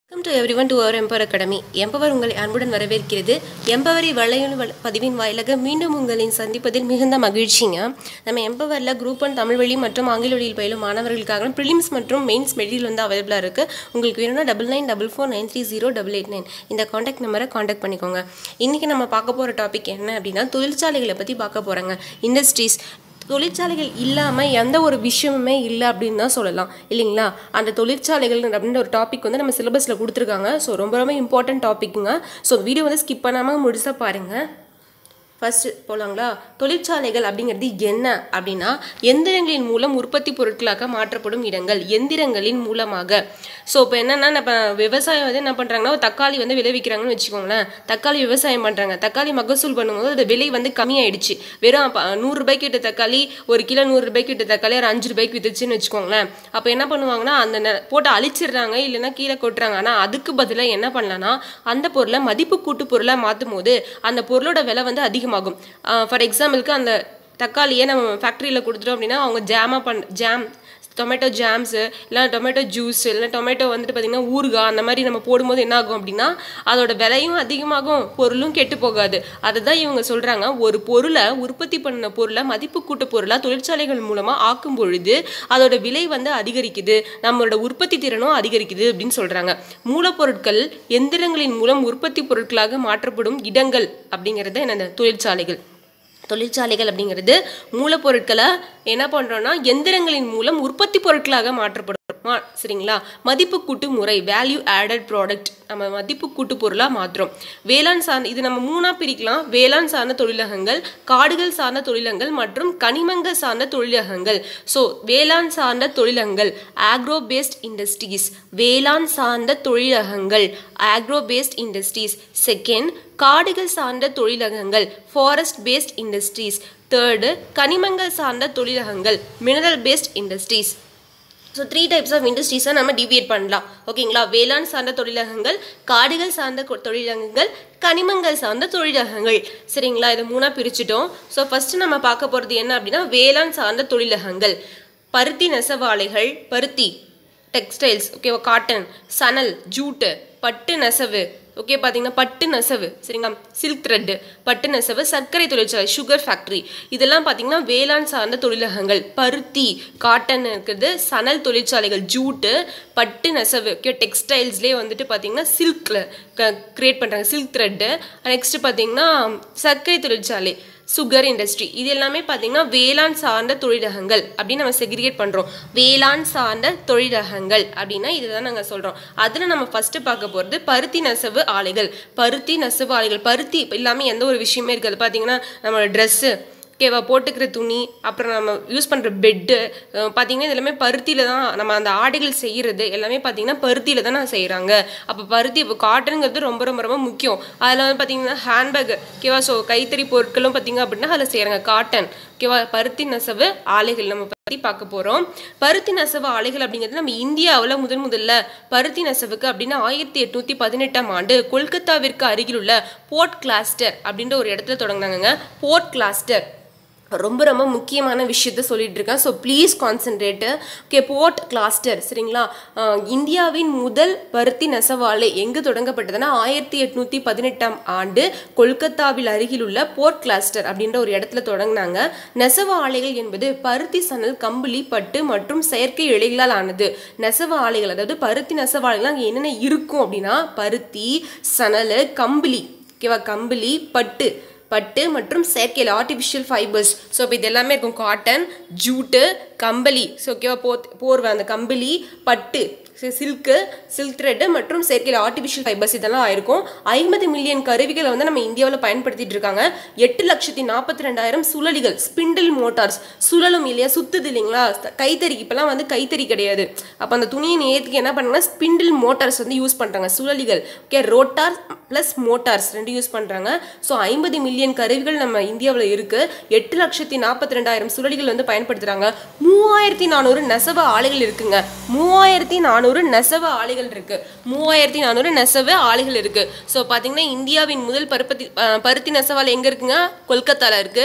welcome to everyone to our Empower Academy Empower உங்களை அன்புடன் வரவேற்கிறது எம்பவரை வளையல் வ- பதிவின் வாயிலாக மீண்டும் உங்களின் சந்திப்பதில் மிகுந்த மகிழ்ச்சிங்க நம்ம எம்பவரில் குரூப் ஒன் தமிழ் வழி மற்றும் ஆங்கில வழியில் பயிலும் மாணவர்களுக்காக ப்ரிலிம்ஸ் மற்றும் மெயின்ஸ் மெட்டீரியல் வந்து அவைலபிளாக இருக்குது உங்களுக்கு வேணும்னா double nine double four nine three zero double eight nine இந்த காண்டாக்ட் நம்பரை காண்டாக்ட் பண்ணிக்கோங்க இன்றைக்கி நம்ம பார்க்க போகிற டாபிக் என்ன அப்படின்னா தொழிற்சாலைகளை பற்றி பார்க்க போகிறாங்க இண்டஸ்ட்ரீஸ் தொழிற்சாலைகள் இல்லாமல் எந்த ஒரு விஷயமுமே இல்லை அப்படின்னு தான் சொல்லலாம் இல்லைங்களா அந்த தொழிற்சாலைகள் அப்படின்ற ஒரு டாபிக் வந்து நம்ம சிலபஸில் கொடுத்துருக்காங்க ஸோ ரொம்ப ரொம்ப இம்பார்ட்டன்ட் டாபிக்குங்க ஸோ வீடியோ வந்து ஸ்கிப் பண்ணாமல் முழுசாக பாருங்கள் ஃபர்ஸ்ட் போலாங்களா தொழிற்சாலைகள் அப்படிங்கிறது என்ன அப்படின்னா எந்திரங்களின் மூலம் உற்பத்தி பொருட்களாக மாற்றப்படும் இடங்கள் எந்திரங்களின் மூலமாக ஸோ இப்போ என்னன்னா நம்ம விவசாயம் வந்து என்ன பண்ணுறாங்கன்னா ஒரு தக்காளி வந்து விளைவிக்கிறாங்கன்னு வச்சுக்கோங்களேன் தக்காளி விவசாயம் பண்ணுறாங்க தக்காளி மகசூல் பண்ணும்போது அது விலை வந்து கம்மியாயிடுச்சு வெறும் ப- நூறு ரூபாய்க்கு விட்ட தக்காளி ஒரு கிலோ நூறு ரூபாய்க்கு விட்ட தக்காளி ஒரு அஞ்சு ரூபாய்க்கு வித்துச்சுன்னு வச்சுக்கோங்களேன் அப்போ என்ன பண்ணுவாங்கன்னா அந்த நெ- போட்டு அழிச்சிடுறாங்க இல்லைன்னா கீழே கொட்டுறாங்க ஆனால் அதுக்கு பதிலாக என்ன பண்ணலாம்னா அந்த பொருளை மதிப்பு கூட்டு பொருளாக மாற்றும் போது அந்த பொருளோட விலை வந்து அதிகமாகும் ஃபார் எக்ஸாம்பிளுக்கு அந்த தக்காளியை நம்ம ஃபேக்ட்ரியில் கொடுத்துட்டோம் அப்படின்னா அவங்க ஜாமாக பண் ஜாம் டொமேட்டோ ஜாம்ஸு இல்லை டொமேட்டோ ஜூஸ் இல்லை டொமேட்டோ வந்துட்டு பார்த்திங்கன்னா ஊறுகாய் அந்த மாதிரி நம்ம போடும்போது என்ன ஆகும் அப்படின்னா அதோட விலையும் அதிகமாகும் பொருளும் கெட்டு போகாது அதை தான் இவங்க சொல்கிறாங்க ஒரு பொருளை உற்பத்தி பண்ண பொருளை மதிப்பு கூட்டு பொருளாக தொழிற்சாலைகள் மூலமாக ஆக்கும் பொழுது அதோட விலை வந்து அதிகரிக்குது நம்மளோட உற்பத்தி திறனும் அதிகரிக்குது அப்படின்னு சொல்கிறாங்க மூலப்பொருட்கள் எந்திரங்களின் மூலம் உற்பத்தி பொருட்களாக மாற்றப்படும் இடங்கள் அப்படிங்கிறது என்னென்ன தொழிற்சாலைகள் தொழிற்சாலைகள் அப்படிங்கிறது மூலப்பொருட்களை என்ன பண்ணுறோன்னா எந்திரங்களின் மூலம் உற்பத்தி பொருட்களாக மாற்றப்படும் மா- சரிங்களா மதிப்பு கூட்டு முறை வேல்யூ ஆடட் ப்ராடக்ட் நம்ம மதிப்பு கூட்டு பொருளாக மாற்றுறோம் வேளாண் சார்ந்த இது நம்ம மூணாக பிரிக்கலாம் வேளாண் சார்ந்த தொழிலகங்கள் காடுகள் சார்ந்த தொழிலகங்கள் மற்றும் கனிமங்கள் சார்ந்த தொழிலகங்கள் ஸோ வேளாண் சார்ந்த தொழிலகங்கள் ஆக்ரோ பேஸ்ட் இண்டஸ்ட்ரீஸ் வேளாண் சார்ந்த தொழிலகங்கள் ஆக்ரோ பேஸ்ட் இண்டஸ்ட்ரீஸ் செகண்ட் காடுகள் சார்ந்த தொழிலகங்கள் ஃபாரஸ்ட் பேஸ்ட் இண்டஸ்ட்ரீஸ் தேர்டு கனிமங்கள் சார்ந்த தொழிலகங்கள் mineral based industries so three types of இண்டஸ்ட்ரீஸை நம்ம டிவியேட் பண்ணலாம் ஓகேங்களா வேளாண் சார்ந்த தொழிலகங்கள் காடுகள் சார்ந்த கொ- தொழிலகங்கள் கனிமங்கள் சார்ந்த தொழிலகங்கள் சரிங்களா இதை மூணாக பிரிச்சுட்டோம் ஸோ ஃபஸ்ட்டு நம்ம பார்க்க போகிறது என்ன அப்படின்னா வேளாண் சார்ந்த தொழிலகங்கள் பருத்தி நெசவாலைகள் பருத்தி டெக்ஸ்டைல்ஸ் ஓகேவா காட்டன் சணல் ஜூட்டு பட்டு நெசவு ஓகே பார்த்தீங்கன்னா பட்டு நெசவு சரிங்களா சில்க் த்ரெட்டு பட்டு நெசவு சர்க்கரை தொழிற்சாலை சுகர் ஃபேக்ட்ரி இதெல்லாம் பார்த்தீங்கன்னா வேளாண் சார்ந்த தொழிலகங்கள் பருத்தி காட்டன் இருக்குது சணல் தொழிற்சாலைகள் ஜூட்டு பட்டு நெசவு ஓகே டெக்ஸ்டைல்ஸ்லேயே வந்துட்டு பார்த்தீங்கன்னா சில்கில் கிரியேட் பண்ணுறாங்க சில்க் த்ரெட்டு நெக்ஸ்ட் பார்த்தீங்கன்னா சர்க்கரை தொழிற்சாலை சுகர் இண்டஸ்ட்ரி இது எல்லாமே பார்த்தீங்கன்னா வேளாண் சார்ந்த தொழிலகங்கள் அப்படின்னு நம்ம செக்ரிகேட் பண்ணுறோம் வேளாண் சார்ந்த தொழிலகங்கள் அப்படின்னா இதுதான் நாங்கள் சொல்கிறோம் அதில் நம்ம ஃபஸ்ட்டு பார்க்க போகிறது பருத்தி நெசவு ஆலைகள் பருத்தி நெசவு ஆலைகள் பருத்தி இல்லாமல் எந்த ஒரு விஷயமே இருக்காது பார்த்தீங்கன்னா நம்மளோட ட்ரெஸ்ஸு ஓகேவா போட்டுக்கிற துணி அப்புறம் நம்ம யூஸ் பண்ணுற பெட்டு பார்த்தீங்கன்னா இது எல்லாமே பருத்தியில் தான் நம்ம அந்த ஆடைகள் செய்கிறது எல்லாமே பார்த்தீங்கன்னா பருத்தியில் தான் நான் செய்கிறாங்க அப்போ பருத்தி இப்போ காட்டனுங்கிறது ரொம்ப ரொம்ப ரொம்ப முக்கியம் அதில் வந்து பார்த்தீங்கன்னா ஹேண்ட்பேக் ஓகேவா ஸோ கைத்தறி பொருட்களும் பார்த்தீங்க அப்படின்னா அதில் செய்கிறாங்க காட்டன் ஓகேவா பருத்தி நெசவு ஆலைகள் நம்ம பற்றி பார்க்க போகிறோம் பருத்தி நெசவு ஆலைகள் அப்படிங்கிறது நம்ம இந்தியாவில் முதன் முதல்ல பருத்தி நெசவுக்கு அப்படின்னு ஆயிரத்தி எட்நூற்றி பதினெட்டாம் ஆண்டு கொல்கத்தாவிற்கு அருகில் உள்ள போர்ட் கிளாஸ்டர் அப்படின்ற ஒரு இடத்துல தொடங்கினாங்க போர்ட் கிளாஸ்டர் ரொம்ப ரொம்ப முக்கியமான விஷயத்த சொல்லிட்டு இருக்கேன் so please concentrate okay port cluster சரிங்களா அஹ் இந்தியாவின் முதல் பருத்தி நெசவாலை எங்கு தொடங்கப்பட்டதுன்னா ஆயிரத்தி எட்நூற்றி பதினெட்டாம் ஆண்டு கொல்கத்தாவில் அருகில் உள்ள போர்ட் கிளாஸ்டர் அப்படின்ற ஒரு இடத்துல தொடங்கினாங்க நெசவு ஆலைகள் என்பது பருத்தி சணல் கம்பளி பட்டு மற்றும் செயற்கை இழைகளால் ஆனது நெசவு ஆலைகள் அதாவது பருத்தி நெசவு ஆலைகள் அங்கே என்னென்ன இருக்கும் அப்படின்னா பருத்தி சணல் கம்பளி ஓகேவா கம்பளி பட்டு பட்டு மற்றும் செயற்கையில் ஆர்டிஃபிஷியல் ஃபைபர்ஸ் ஸோ இப்போ இது எல்லாமே இருக்கும் காட்டன் ஜூட்டு கம்பளி ஸோ ஓகேவா போ போர்வை அந்த கம்பளி பட்டு சில்க்கு சில்க் த்ரெட்டு மற்றும் செயற்கையில் ஆர்டிஃபிஷியல் ஃபைபர்ஸ் இதெல்லாம் ஆயிருக்கும் ஐம்பது மில்லியன் கருவிகளை வந்து நம்ம இந்தியாவில் பயன்படுத்திட்டு இருக்காங்க எட்டு லட்சத்தி நாற்பத்தி ரெண்டாயிரம் சுழலிகள் ஸ்பிண்டில் மோட்டார்ஸ் சுழலும் இல்லையா சுத்துது இல்லைங்களா கைத்தறி இப்போலாம் வந்து கைத்தறி கிடையாது அப்போ அந்த துணியை நேர்த்திக்கு என்ன பண்ணுறாங்கன்னா ஸ்பிண்டில் மோட்டார்ஸ் வந்து யூஸ் பண்ணுறாங்க சுழலிகள் ஓகே ரோட்டார் ப்ளஸ் மோட்டார்ஸ் ரெண்டு யூஸ் பண்ணுறாங்க ஸோ ஐம்பது மில்லியன் கருவிகள் நம்ம இந்தியாவில் இருக்குது எட்டு லட்சத்தி நாற்பத்தி ரெண்டாயிரம் சுழலிகள் வந்து பயன்படுத்துகிறாங்க மூவாயிரத்தி நானூறு நெசவு ஆலைகள் இருக்குங்க மூவாயிரத்தி நானூறு நெசவு ஆலைகள் இருக்குது மூவாயிரத்தி நானூறு நெசவு ஆலைகள் இருக்குது ஸோ பார்த்தீங்கன்னா இந்தியாவின் முதல் பருப்பத்தி அஹ், பருத்தி நெசவாலை எங்கே இருக்குங்க கொல்கத்தாவில் இருக்குது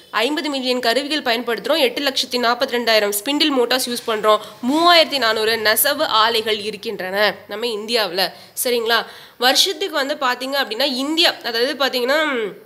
ஐம்பது மில்லியன் கருவிகள் பயன்படுத்துகிறோம் எட்டு லட்சத்தி நாற்பத்தி ரெண்டாயிரம் ஸ்பிண்டில் மோட்டார்ஸ் யூஸ் பண்ணுறோம் மூவாயிரத்தி நானூறு நெசவு ஆலைகள் இருக்கின்றன நம்ம இந்தியாவில் சரிங்களா வருஷத்துக்கு வந்து பார்த்தீங்க அப்படின்னா இந்தியா அதாவது பார்த்தீங்கன்னா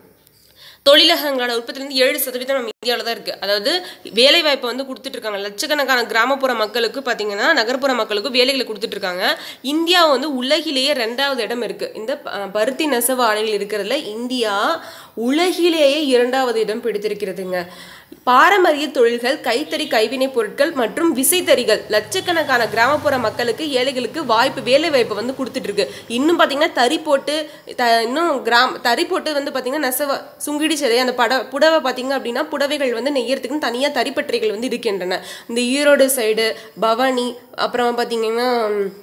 தொழிலகங்களோட உற்பத்திலேருந்து ஏழு சதவீதம் நம்ம இந்தியாவில் தான் இருக்குது அதாவது வேலை வாய்ப்பை வந்து கொடுத்துட்டு இருக்காங்க லட்சக்கணக்கான கிராமப்புற மக்களுக்கு பார்த்தீங்கன்னா நகர்ப்புற மக்களுக்கு வேலைகளை கொடுத்துட்டு இருக்காங்க இந்தியா வந்து உலகிலேயே ரெண்டாவது இடம் இருக்குது இந்த ப- பருத்தி நெசவு ஆலைகள் இருக்கிறதுல இந்தியா உலகிலேயே இரண்டாவது இடம் பிடித்திருக்கிறதுங்க பாரம்பரிய தொழில்கள் கைத்தறி கைவினைப் பொருட்கள் மற்றும் விசைத்தறிகள் லட்சக்கணக்கான கிராமப்புற மக்களுக்கு ஏழைகளுக்கு வாய்ப்பு வேலை வாய்ப்பு வந்து கொடுத்துட்டு இருக்கு இன்னும் பார்த்தீங்கன்னா தறி போட்டு த இன்னும் கிராம் தறி போட்டு வந்து பார்த்தீங்கன்னா நெசவ சுங்கிடி சரி அந்த பட புடவை பார்த்தீங்க அப்படின்னா புடவைகள் வந்து நெய்யறதுக்குன்னு தனியாக தறிப்பட்டறைகள் வந்து இருக்கின்றன இந்த ஈரோடு சைடு பவானி அப்புறம் பார்த்தீங்கன்னா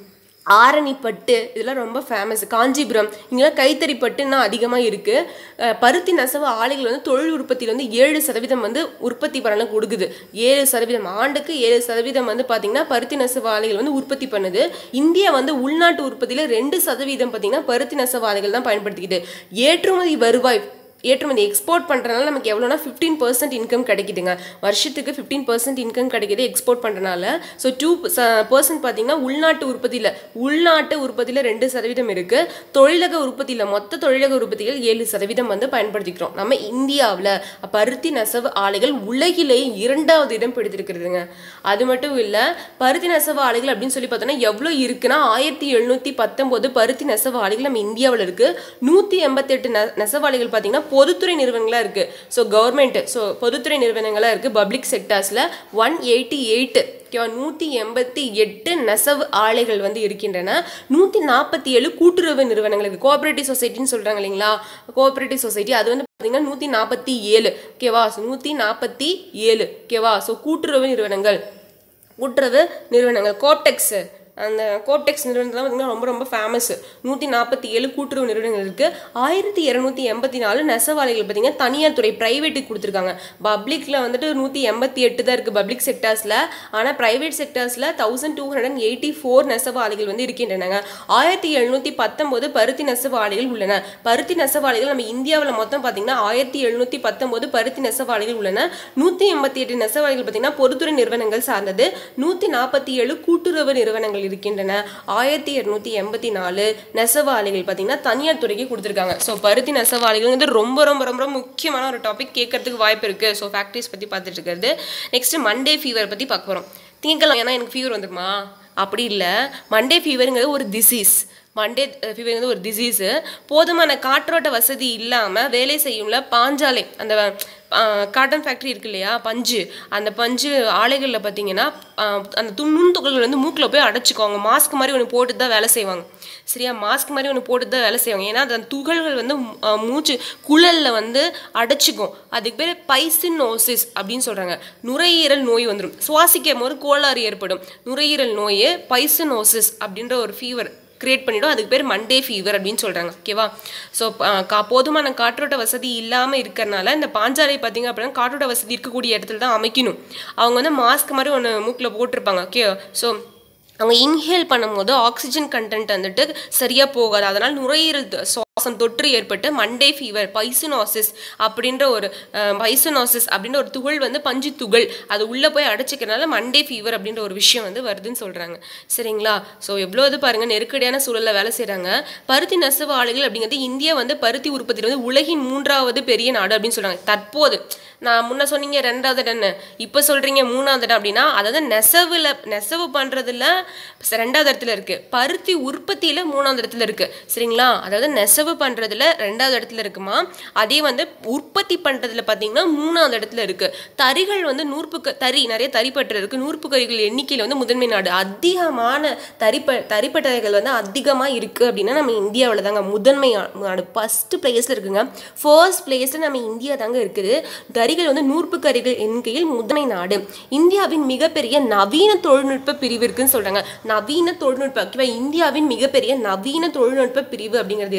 ஆரணி பட்டு இதெல்லாம் ரொம்ப ஃபேமஸ் காஞ்சிபுரம் இங்கெல்லாம் கைத்தறி பட்டுன்னா அதிகமாக இருக்குது பருத்தி நெசவு ஆலைகள் வந்து தொழில் உற்பத்தியில் வந்து ஏழு சதவீதம் வந்து உற்பத்தி பண்ணலாம் கொடுக்குது ஏழு சதவீதம் ஆண்டுக்கு ஏழு சதவீதம் வந்து பார்த்திங்கன்னா பருத்தி நெசவு ஆலைகள் வந்து உற்பத்தி பண்ணுது இந்தியா வந்து உள்நாட்டு உற்பத்தியில் ரெண்டு சதவீதம் பார்த்திங்கன்னா பருத்தி நெசவு ஆலைகள் தான் பயன்படுத்திக்கிது ஏற்றுமதி வருவாய் ஏற்றுமதி எக்ஸ்போர்ட் பண்ணுறதுனால நமக்கு எவ்வளோனா ஃபிஃப்டீன் பர்சன்ட் இன்கம் கிடைக்குதுங்க வருஷத்துக்கு ஃபிஃப்டீன் பர்சன்ட் இன்கம் கிடைக்குது எக்ஸ்போர்ட் பண்ணுறனால ஸோ டூ பர்சன்ட் பார்த்தீங்கன்னா உள்நாட்டு உற்பத்தியில் உள்நாட்டு உற்பத்தியில் ரெண்டு சதவீதம் இருக்குது தொழிலக உற்பத்தியில் மொத்த தொழிலக உற்பத்தியில் ஏழு சதவீதம் வந்து பயன்படுத்திக்கிறோம் நம்ம இந்தியாவில் பருத்தி நெசவு ஆலைகள் உலகிலேயே இரண்டாவது இடம் பிடித்திருக்கிறதுங்க அது மட்டும் இல்லை பருத்தி நெசவு ஆலைகள் அப்படின்னு சொல்லி பார்த்தோன்னா எவ்வளோ இருக்குன்னா ஆயிரத்தி எழுநூற்றி பத்தொம்போது பருத்தி நெசவு ஆலைகள் நம்ம இந்தியாவில் இருக்குது நூற்றி எண்பத்தெட்டு நெ நெசவு ஆலைகள் பார்த்தீங்கன்னா பொதுத்துறை நிறுவனங்களாக இருக்குது ஸோ கவர்மெண்ட் ஸோ பொதுத்துறை நிறுவனங்களாக இருக்குது பப்ளிக் செக்டார்ஸில் ஒன் எயிட்டி எயிட் ஓகேவா நூற்றி எண்பத்தி எட்டு நெசவு ஆலைகள் வந்து இருக்கின்றன நூற்றி நாற்பத்தி ஏழு கூட்டுறவு நிறுவனங்களுக்கு கோஆபரேட்டிவ் சொசைட்டின்னு சொல்கிறாங்க இல்லைங்களா கோஆபரேட்டிவ் சொசைட்டி அது வந்து பார்த்தீங்கன்னா நூற்றி நாற்பத்தி ஏழு ஓகேவா ஸோ நூற்றி நாற்பத்தி ஏழு ஓகேவா ஸோ கூட்டுறவு நிறுவனங்கள் கூட்டுறவு நிறுவனங்கள் கோப்டெக்ஸ் அந்த கோப்டெக்ஸ் நிறுவனம் தான் பார்த்தீங்கன்னா ரொம்ப ரொம்ப ஃபேமஸ் நூற்றி நாற்பத்தி ஏழு கூட்டுறவு நிறுவனங்கள் இருக்குது ஆயிரத்தி இரநூத்தி எண்பத்தி நாலு நெசவாளிகள் பார்த்தீங்கன்னா தனியார் துறை ப்ரைவேட்டுக்கு கொடுத்துருக்காங்க பப்ளிக்கில் வந்துட்டு நூற்றி எண்பத்தி எட்டு தான் இருக்குது பப்ளிக் செக்டார்ஸில் ஆனால் ப்ரைவேட் செக்டார்ஸில் thousand two hundred and eighty four நெசவு ஆலைகள் வந்து இருக்கின்றனங்க ஆயிரத்தி எழுநூற்றி பத்தொம்போது பருத்தி நெசவு ஆலைகள் உள்ளன பருத்தி நெசவு ஆலைகள் நம்ம இந்தியாவில் மொத்தம் பார்த்தீங்கன்னா ஆயிரத்தி எழுநூற்றி பத்தொம்போது பருத்தி நெசவு ஆலைகள் உள்ளன நூற்றி எண்பத்தி எட்டு நெசவு ஆலைகள் பார்த்தீங்கன்னா பொதுத்துறை நிறுவனங்கள் சார்ந்தது நூற்றி நாற்பத்தி ஏழு கூட்டுறவு நிறுவனங்கள் இருக்கின்றன ஆயிரத்தி இரநூத்தி எண்பத்தி நாலு நெசவு ஆலைகள் பார்த்தீங்கன்னா தனியார் துறைக்கு கொடுத்துருக்காங்க ஸோ பருத்தி நெசவு ஆலைகள் வந்து ரொம்ப ரொம்ப ரொம்ப ரொம்ப முக்கியமான ஒரு டாபிக் கேட்கறதுக்கு வாய்ப்பு இருக்குது ஸோ ஃபேக்ட்ரிஸ் பற்றி பார்த்துட்டு இருக்கிறது நெக்ஸ்ட் மண்டே ஃபீவர் பற்றி பார்க்க போகிறோம் திங்கக்கிழமை ஏன்னா எனக்கு ஃபீவர் வந்துருமா அப்படி இல்லை மண்டே ஃபீவருங்கிறது ஒரு டிசீஸ் மண்டே ஃபீவருங்கிறது ஒரு டிசீஸு போதுமான காற்றோட்ட வசதி இல்லாமல் வேலை செய்யும்ல பாஞ்சாலை அந்த காட்டன் ஃபேக்ட்ரி இருக்கு இல்லையா பஞ்சு அந்த பஞ்சு ஆலைகளில் பார்த்தீங்கன்னா ஆஹ், அந்த துண் நுண்துகள்கள் வந்து மூக்கில் போய் அடைச்சிக்குவாங்க மாஸ்க் மாதிரி ஒன்று போட்டு தான் வேலை செய்வாங்க சரியா மாஸ்க் மாதிரி ஒன்று போட்டு தான் வேலை செய்வாங்க ஏன்னா அந்த துகள்கள் வந்து ஆஹ், மூச்சு குழலில் வந்து அடைச்சிக்கும் அதுக்கு பேர் பைசினோசிஸ் அப்படின்னு சொல்கிறாங்க நுரையீரல் நோய் வந்துடும் சுவாசிக்கும் போது கோளாறு ஏற்படும் நுரையீரல் நோய் பைசினோசிஸ் அப்படின்ற ஒரு ஃபீவர் கிரியேட் பண்ணிடும் அதுக்கு பேர் மண்டே ஃபீவர் அப்படின்னு சொல்கிறாங்க ஓகேவா ஸோ கா போதுமான காற்றோட்ட வசதி இல்லாமல் இருக்கிறனால இந்த பாஞ்சாலை பார்த்தீங்க அப்படின்னா காற்றோட்ட வசதி இருக்கக்கூடிய இடத்துல தான் அமைக்கணும் அவங்க வந்து மாஸ்க் மாதிரி ஒன்று மூக்கில் போட்டிருப்பாங்க ஓகே ஸோ அவங்க இன்ஹேல் பண்ணும்போது ஆக்சிஜன் கண்டென்ட் வந்துட்டு சரியாக போகாது அதனால் நுரையீரல் த- சுவாசம் தொற்று ஏற்பட்டு மண்டே ஃபீவர் பைசுனோசிஸ் அப்படின்ற ஒரு பைசுனோசிஸ் அப்படின்ற ஒரு துகள் வந்து பஞ்சு துகள் அது உள்ளே போய் அடைச்சிக்கிறனால மண்டே ஃபீவர் அப்படின்ற ஒரு விஷயம் வந்து வருதுன்னு சொல்கிறாங்க சரிங்களா ஸோ எவ்வளோ இது பாருங்கள் நெருக்கடியான சூழலில் வேலை செய்கிறாங்க பருத்தி நெசவு ஆலைகள் அப்படிங்கிறது இந்தியா வந்து பருத்தி உற்பத்தியில் வந்து உலகின் மூன்றாவது பெரிய நாடு அப்படின்னு சொல்கிறாங்க தற்போது நான் முன்ன சொன்னீங்க ரெண்டாவது டன்னு இப்போ சொல்கிறீங்க மூணாவது இடம் அப்படின்னா அதாவது நெசவில் நெசவு பண்ணுறதுல ரெண்டாவது இடத்துல இருக்குது பருத்தி உற்பத்தியில் மூணாவது இடத்துல இருக்குது சரிங்களா அதாவது நெசவு பண்ணுறதுல ரெண்டாவது இடத்துல இருக்குமா அதே வந்து உற்பத்தி பண்ணுறதுல பார்த்தீங்கன்னா மூணாவது இடத்துல இருக்குது தறிகள் வந்து நூற்பு க- தறி நிறைய தறிப்பற்று இருக்குது நூற்பு கறிகள் எண்ணிக்கையில் வந்து முதன்மை நாடு அதிகமான தறிப்ப தறிப்பட்டறைகள் வந்து அதிகமாக இருக்குது அப்படின்னா நம்ம இந்தியாவில் தாங்க முதன்மை நாடு ஃபஸ்ட்டு பிளேஸில் இருக்குங்க ஃபர்ஸ்ட் பிளேஸில் நம்ம இந்தியா தாங்க இருக்குது தறிகள் வந்து நூற்பு கறிகள் எண்ணிக்கையில் முதன்மை நாடு இந்தியாவின் மிகப்பெரிய நவீன தொழில்நுட்ப பிரிவு இருக்குன்னு சொல்கிறாங்க நவீன தொழில்நுட்ப ஓகேவா இந்தியாவின் மிகப்பெரிய நவீன தொழில்நுட்ப பிரிவு அப்படிங்கிறது இருக்குது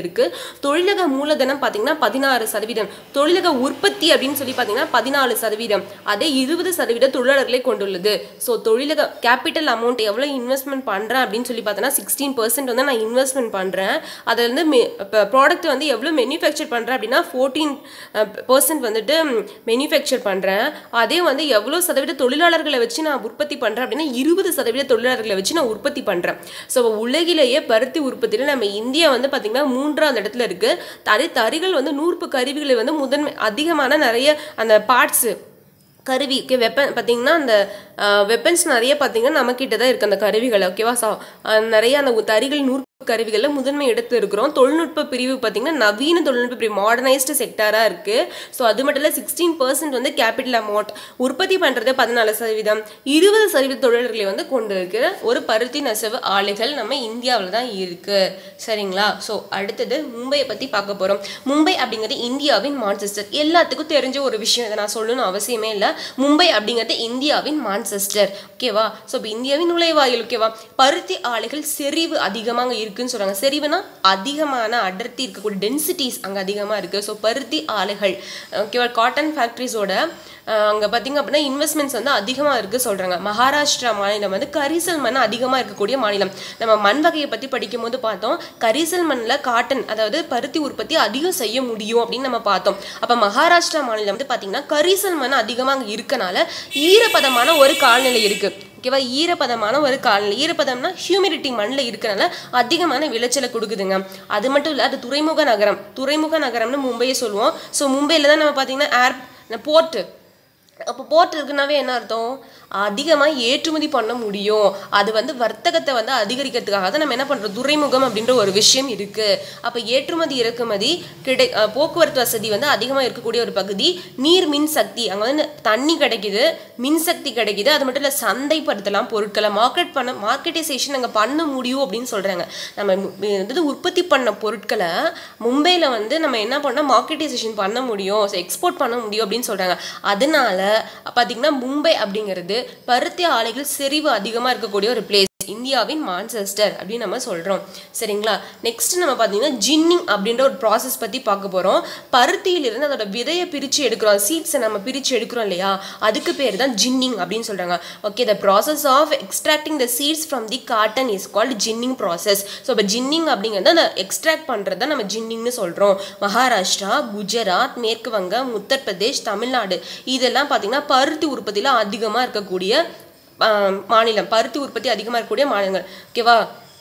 தொழிலக மூலதனம் பார்த்தீங்கன்னா பதினாறு சதவீதம் தொழிலக உற்பத்தி அப்படின்னு சொல்லி பார்த்தீங்கன்னா பதினாலு சதவீதம் அதே இருபது சதவீத தொழிலாளர்களை கொண்டுள்ளது ஸோ தொழிலக கேபிட்டல் அமௌண்ட் எவ்வளோ இன்வெஸ்ட்மெண்ட் பண்ணுறேன் அப்படின்னு சொல்லி பார்த்தோன்னா சிக்ஸ்டீன் பர்சன்ட் வந்து நான் இன்வெஸ்ட்மெண்ட் பண்ணுறேன் அதில் வந்து இப்போ ப்ராடக்ட் வந்து எவ்வளோ மேனுஃபேக்சர் பண்ணுறேன் அப்படின்னா ஃபோர்டீன் பர்சன்ட் வந்துட்டு மேனுஃபேக்சர் பண்ணுறேன் அதே வந்து எவ்வளோ சதவீத தொழிலாளர்களை வச்சு நான் உற்பத்தி பண்ணுறேன் அப்படின்னா இருபது சதவீத தொழிலாளர்களை வச்சு நான் உற்பத்தி பண்ணுறேன் ஸோ உலகிலேயே பருத்தி உற்பத்தியில் நம்ம இந்தியா வந்து பார்த்திங்கன்னா மூன்றாவது இடத்துல இருக்குது அதே தறிகள் வந்து நூற்பு கருவிகளை வந்து முதன்மை அதிகமான நிறைய அந்த பார்ட்ஸு கருவி ஓகே வெப்பன் பார்த்தீங்கன்னா அந்த வெப்பன்ஸ் நிறைய பார்த்தீங்கன்னா நம்மக்கிட்ட தான் இருக்குது அந்த கருவிகள் ஓகேவா ஸோ நிறைய அந்த தறிகள் நூற்பு கருவிகளில் முதன்மை எடுத்து இருக்கிறோம் தொழில்நுட்ப பிரிவு பார்த்தீங்கன்னா நவீன தொழில்நுட்ப பிரிவு மாடர்னைஸ்டு செக்டாராக இருக்குது ஸோ அது மட்டும் இல்லை சிக்ஸ்டீன் பர்சன்ட் வந்து கேபிட்டல் அமௌண்ட் உற்பத்தி பண்ணுறது பதினாலு சதவீதம் இருபது சதவீத தொழிலாளர்களை வந்து கொண்டு இருக்கிற ஒரு பருத்தி நெசவு ஆலைகள் நம்ம இந்தியாவில் தான் இருக்குது சரிங்களா ஸோ அடுத்தது மும்பையை பற்றி பார்க்க போகிறோம் மும்பை அப்படிங்கிறது இந்தியாவின் மான்செஸ்டர் எல்லாத்துக்கும் தெரிஞ்ச ஒரு விஷயம் இதை நான் சொல்லணும் அவசியமே இல்லை மும்பை அப்படிங்கிறது இந்தியாவின் மான்செஸ்டர் ஓகேவா ஸோ இப்போ இந்தியாவின் நுழைவாயில் ஓகேவா பருத்தி ஆலைகள் செறிவு அதிகமாக இருக்குன்னு சொல்கிறாங்க செறிவுனா அதிகமான அடர்த்தி இருக்கக்கூடிய டென்சிட்டிஸ் அங்கே அதிகமாக இருக்குது ஸோ பருத்தி ஆலைகள் ஓகேவா காட்டன் ஃபேக்ட்ரிஸோட அங்கே பார்த்தீங்க அப்படின்னா இன்வெஸ்ட்மெண்ட்ஸ் வந்து அதிகமாக இருக்குது சொல்கிறாங்க மகாராஷ்டிரா மாநிலம் வந்து கரிசல் மண் அதிகமாக இருக்கக்கூடிய மாநிலம் நம்ம மண் வகையை பற்றி படிக்கும் போது பார்த்தோம் கரிசல் மண்ணில் காட்டன் அதாவது பருத்தி உற்பத்தி அதிகம் செய்ய முடியும் அப்படின்னு நம்ம பார்த்தோம் அப்போ மகாராஷ்டிரா மாநிலம் வந்து பார்த்தீங்கன்னா கரிசல் மண் அதிகமாக அங்கே இருக்கனால ஈரப்பதமான ஒரு காலநிலை இருக்குது ஓகேவா ஈரப்பதமான ஒரு காலநிலை ஈரப்பதம்னா ஹியூமிடிட்டி மண்ணில் இருக்கனால அதிகமான விளைச்சலை கொடுக்குதுங்க அது மட்டும் இல்லை அது துறைமுக நகரம் துறைமுக நகரம்னு மும்பையை சொல்லுவோம் ஸோ மும்பையில் தான் நம்ம பார்த்தீங்கன்னா ஏர் போர்ட்டு அப்போ போர்ட் இருக்குனாவே என்ன அர்த்தம் அதிகமாக ஏற்றுமதி பண்ண முடியும் அது வந்து வர்த்தகத்தை வந்து அதிகரிக்கிறதுக்காக தான் நம்ம என்ன பண்ணுறோம் துறைமுகம் அப்படின்ற ஒரு விஷயம் இருக்குது அப்போ ஏற்றுமதி இறக்குமதி கிடை அஹ் போக்குவரத்து வசதி வந்து அதிகமாக இருக்கக்கூடிய ஒரு பகுதி நீர் மின் சக்தி அங்கே வந்து தண்ணி கிடைக்குது மின்சக்தி கிடைக்குது அது மட்டும் இல்லை சந்தைப்படுத்தலாம் பொருட்களை மார்க்கெட் பண்ண மார்க்கெட்டைசேஷன் அங்கே பண்ண முடியும் அப்படின்னு சொல்கிறாங்க நம்ம மு- வந்து உற்பத்தி பண்ண பொருட்களை மும்பையில் வந்து நம்ம என்ன பண்ணால் மார்க்கெட்டைசேஷன் பண்ண முடியும் எக்ஸ்போர்ட் பண்ண முடியும் அப்படின்னு சொல்கிறாங்க அதனால பார்த்தீங்கன்னா மும்பை அப்படிங்கிறது பருத்தி ஆலைகள் செறிவு அதிகமாக இருக்கக்கூடிய ஒரு பிளேஸ் இந்தியாவின் மான்செஸ்டர் அப்படின்னு நம்ம சொல்கிறோம் சரிங்களா நெக்ஸ்ட் நம்ம பார்த்தீங்கன்னா ஜின்னிங் அப்படின்ற ஒரு ப்ராசஸ் பற்றி பார்க்க போகிறோம் பருத்தியிலிருந்து அதோட விதையை பிரித்து எடுக்கிறோம் சீட்ஸை நம்ம பிரித்து எடுக்கிறோம் இல்லையா அதுக்கு பேர் தான் ஜின்னிங் அப்படின்னு சொல்கிறாங்க okay the process of extracting the seeds from the cotton is called ginning process so இப்போ ஜின்னிங் அப்படிங்கிறத அந்த எக்ஸ்ட்ராக்ட் பண்ணுறது தான் நம்ம ஜின்னிங்னு சொல்கிறோம் மகாராஷ்டிரா குஜராத் மேற்கு வங்கம் உத்தரப்பிரதேஷ் தமிழ்நாடு இதெல்லாம் பார்த்தீங்கன்னா பருத்தி உற்பத்தியில் அதிகமாக இருக்கக்கூடிய ஆஹ், மாநிலம் பருத்தி உற்பத்தி அதிகமாக இருக்கக்கூடிய மாநிலங்கள் ஓகேவா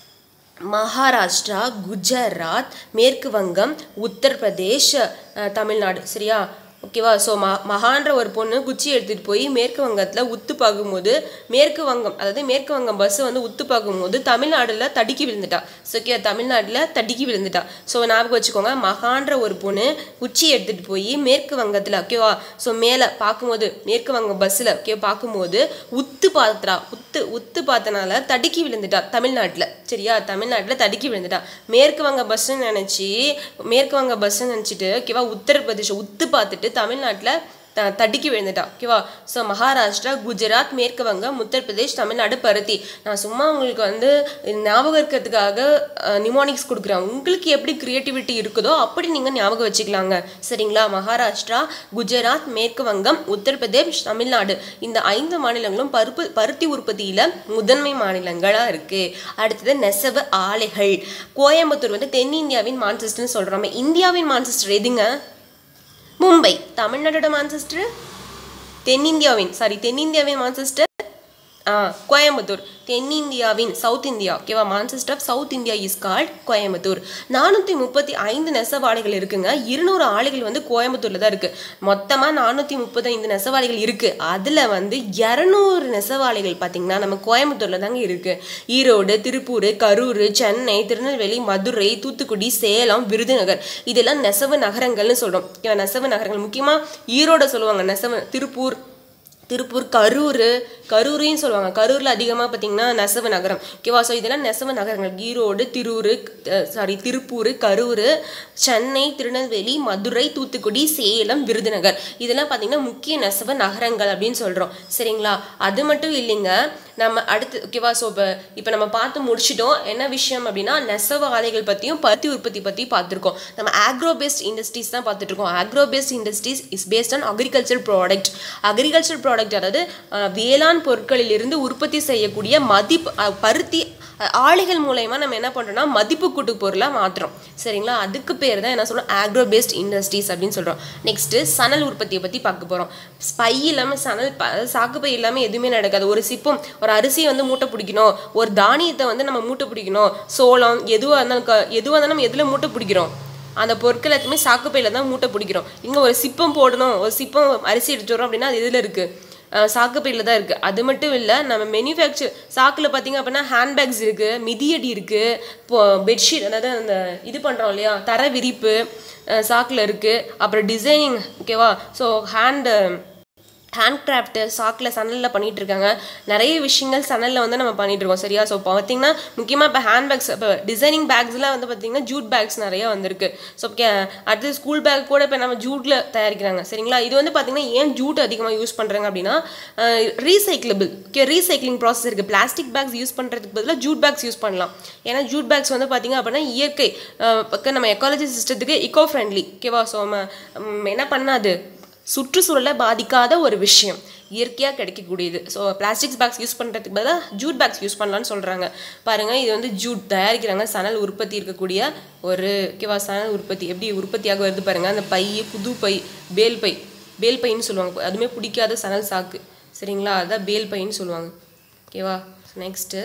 மகாராஷ்டிரா குஜராத் மேற்கு வங்கம் உத்தரப்பிரதேஷ் அஹ், தமிழ்நாடு சரியா ஓகேவா ஸோ ம மகான்ற ஒரு பொண்ணு குச்சி எடுத்துகிட்டு போய் மேற்கு வங்கத்தில் உத்து பார்க்கும்போது மேற்கு வங்கம் அதாவது மேற்கு வங்கம் பஸ் வந்து உத்து பார்க்கும்போது தமிழ்நாடுல தடுக்கி விழுந்துட்டா ஸோ ஓகே தமிழ்நாட்டில் தடுக்கி விழுந்துட்டா ஸோ ஞாபகம் வச்சுக்கோங்க மகான்ற ஒரு பொண்ணு குச்சி எடுத்துகிட்டு போய் மேற்கு வங்கத்தில் ஓகேவா ஸோ மேலே பார்க்கும்போது மேற்கு வங்கம் பஸ்ஸில் ஓகே பார்க்கும்போது உத்து பார்த்தா உத்து உத்து பார்த்தனால தடுக்கி விழுந்துட்டா தமிழ்நாட்டில் சரியா தமிழ்நாட்டில் தடுக்கி விழுந்துட்டா மேற்கு வங்க பஸ்ஸுன்னு நினச்சி மேற்கு வங்க பஸ்ஸுன்னு நினச்சிட்டு ஓகேவா உத்தரப்பிரதேஷ் உத்து பார்த்துட்டு தமிழ்நாட்டில் த தடுக்கி விழுந்துட்டா ஓகேவா ஸோ மகாராஷ்டிரா குஜராத் மேற்கு வங்கம் உத்தரப்பிரதேஷ் தமிழ்நாடு பருத்தி நான் சும்மா உங்களுக்கு வந்து ஞாபகம் இருக்கிறதுக்காக நிமோனிக்ஸ் கொடுக்குறேன் உங்களுக்கு எப்படி க்ரியேட்டிவிட்டி இருக்குதோ அப்படி நீங்கள் ஞாபகம் வச்சுக்கலாங்க சரிங்களா மகாராஷ்டிரா குஜராத் மேற்கு வங்கம் உத்தரப்பிரதேஷ் தமிழ்நாடு இந்த ஐந்து மாநிலங்களும் பருப்பு பருத்தி உற்பத்தியில் முதன்மை மாநிலங்களாக இருக்குது அடுத்தது நெசவு ஆலைகள் கோயம்புத்தூர் வந்து தென்னிந்தியாவின் மான்செஸ்டர்னு சொல்கிறோம் இந்தியாவின் மான்செஸ்டர் எதுங்க மும்பை தமிழ்நாட்டோட மான்செஸ்டர் தென்னிந்தியாவின் சாரி தென்னிந்தியாவின் மான்செஸ்டர் ஆ கோயம்புத்தூர் தென்னிந்தியாவின் சவுத் இந்தியா ஓகேவா Manchester of South India is called Coimbatore நானூற்றி முப்பத்தி ஐந்து நெசவாலைகள் இருக்குங்க இருநூறு ஆலைகள் வந்து கோயம்புத்தூரில் தான் இருக்குது மொத்தமாக நானூற்றி முப்பத்தைந்து நெசவாலைகள் இருக்குது அதில் வந்து இரநூறு நெசவாலைகள் பார்த்திங்கன்னா நம்ம கோயம்புத்தூரில் தாங்க இருக்குது ஈரோடு திருப்பூர் கரூர் சென்னை திருநெல்வேலி மதுரை தூத்துக்குடி சேலம் விருதுநகர் இதெல்லாம் நெசவு நகரங்கள்னு சொல்கிறோம் ஓகேவா நெசவு நகரங்கள் முக்கியமாக ஈரோட சொல்லுவாங்க நெசவு திருப்பூர் திருப்பூர் கரூர் கரூரையும் சொல்லுவாங்க கரூரில் அதிகமாக பார்த்தீங்கன்னா நெசவு நகரம் ஓகேவா ஸோ இதெல்லாம் நெசவு நகரங்கள் ஈரோடு திருூர் சாரி திருப்பூர் கரூர் சென்னை திருநெல்வேலி மதுரை தூத்துக்குடி சேலம் விருதுநகர் இதெல்லாம் பார்த்தீங்கன்னா முக்கிய நெசவு நகரங்கள் அப்படின்னு சொல்கிறோம் சரிங்களா அது மட்டும் இல்லைங்க நம்ம அடுத்து ஓகேவா ஸோ இப்போ இப்போ நம்ம பார்த்து முடிச்சிட்டோம் என்ன விஷயம் அப்படின்னா நெசவு ஆலைகள் பற்றியும் பருத்தி உற்பத்தி பற்றி பார்த்துருக்கோம் நம்ம ஆக்ரோ பேஸ்ட் இண்டஸ்ட்ரீஸ் தான் பார்த்துட்டு இருக்கோம் agro based industries is based on agriculture product agriculture product அதாவது அஹ், வேளாண் பொருட்களிலிருந்து உற்பத்தி செய்யக்கூடிய மதிப்பு அஹ், பருத்தி அஹ், ஆலைகள் மூலயமா நம்ம என்ன பண்ணுறோம்னா மதிப்பு கூட்டு பொருளாக மாற்றுறோம் சரிங்களா அதுக்கு பேர் தான் என்ன சொல்கிறோம் ஆக்ரோ பேஸ்ட் இண்டஸ்ட்ரீஸ் அப்படின்னு சொல்கிறோம் நெக்ஸ்ட்டு சணல் உற்பத்தியை பற்றி பார்க்க போகிறோம் பை இல்லாமல் சணல் ப சாக்கு பை இல்லாமல் எதுவுமே நடக்காது ஒரு சிப்பம் ஒரு அரிசியை வந்து மூட்டை பிடிக்கணும் ஒரு தானியத்தை வந்து நம்ம மூட்டை பிடிக்கணும் சோளம் எதுவாக இருந்தாலும் க- எதுவாக இருந்தாலும் நம்ம எதில் மூட்டை பிடிக்கிறோம் அந்த பொருட்கள் எல்லாத்தையுமே சாக்கு பையில தான் மூட்டை பிடிக்கிறோம் இங்கே ஒரு சிப்பம் போடணும் ஒரு சிப்பம் அரிசி எடுத்து வரோம் அப்படின்னா அது எதில் இருக்குது சாக்கு பையில தான் இருக்குது அது மட்டும் இல்லை நம்ம மேனுஃபேக்சர் சாக்கில் பார்த்தீங்க அப்படின்னா ஹேண்ட்பேக்ஸ் இருக்குது மிதியடி இருக்குது இப்போ பெட்ஷீட் அதாவது அந்த இது பண்ணுறோம் இல்லையா தர விரிப்பு சாக்கில் இருக்குது அப்புறம் டிசைனிங் ஓகேவா ஸோ ஹேண்டு ஹேண்ட் கிராஃப்ட்டு சாக்கில் சணலில் பண்ணிட்டு இருக்காங்க நிறைய விஷயங்கள் சணலில் வந்து நம்ம பண்ணிட்டு இருக்கோம் சரியா ஸோ இப்போ பார்த்தீங்கன்னா முக்கியமாக இப்போ ஹேண்ட் பேக்ஸ் இப்போ டிசைனிங் பேக்ஸ்லாம் வந்து பார்த்தீங்கன்னா ஜூட் பேக்ஸ் நிறைய வந்திருக்கு ஸோ அடுத்து ஸ்கூல் பேக் கூட இப்போ நம்ம ஜூட்டில் தயாரிக்கிறாங்க சரிங்களா இது வந்து பார்த்தீங்கன்னா ஏன் ஜூட் அதிகமாக யூஸ் பண்ணுறாங்க அப்படின்னா ரீசைக்கிளபிள் ஓகே ரீசைக்ளிங் ப்ராசஸ் இருக்குது பிளாஸ்டிக் பேக்ஸ் யூஸ் பண்ணுறதுக்கு பதிலாக ஜூட் பேக்ஸ் யூஸ் பண்ணலாம் ஏன்னா ஜூட் பேக்ஸ் வந்து பார்த்தீங்க அப்படின்னா இயற்கை அஹ், பக்கம் நம்ம எக்காலஜி சிஸ்டத்துக்கு இக்கோ ஃப்ரெண்ட்லி ஓகேவா ஸோ நம்ம என்ன பண்ணாது சுற்றுச்சூழலை பாதிக்காத ஒரு விஷயம் இயற்கையாக கிடைக்கக்கூடியது ஸோ பிளாஸ்டிக்ஸ் பேக்ஸ் யூஸ் பண்ணுறதுக்கு பதிலாக ஜூட் பேக்ஸ் யூஸ் பண்ணலான்னு சொல்கிறாங்க பாருங்கள் இது வந்து ஜூட் தயாரிக்கிறாங்க சணல் உற்பத்தி இருக்கக்கூடிய ஒரு ஓகேவா சணல் உற்பத்தி எப்படி உற்பத்தியாக வருது பாருங்கள் அந்த பை புது பை பேல் பை பேல் பைன்னு சொல்லுவாங்க அதுவுமே பிடிக்காத சணல் சாக்கு சரிங்களா அதுதான் பேல் பைன்னு சொல்லுவாங்க ஓகேவா நெக்ஸ்ட்டு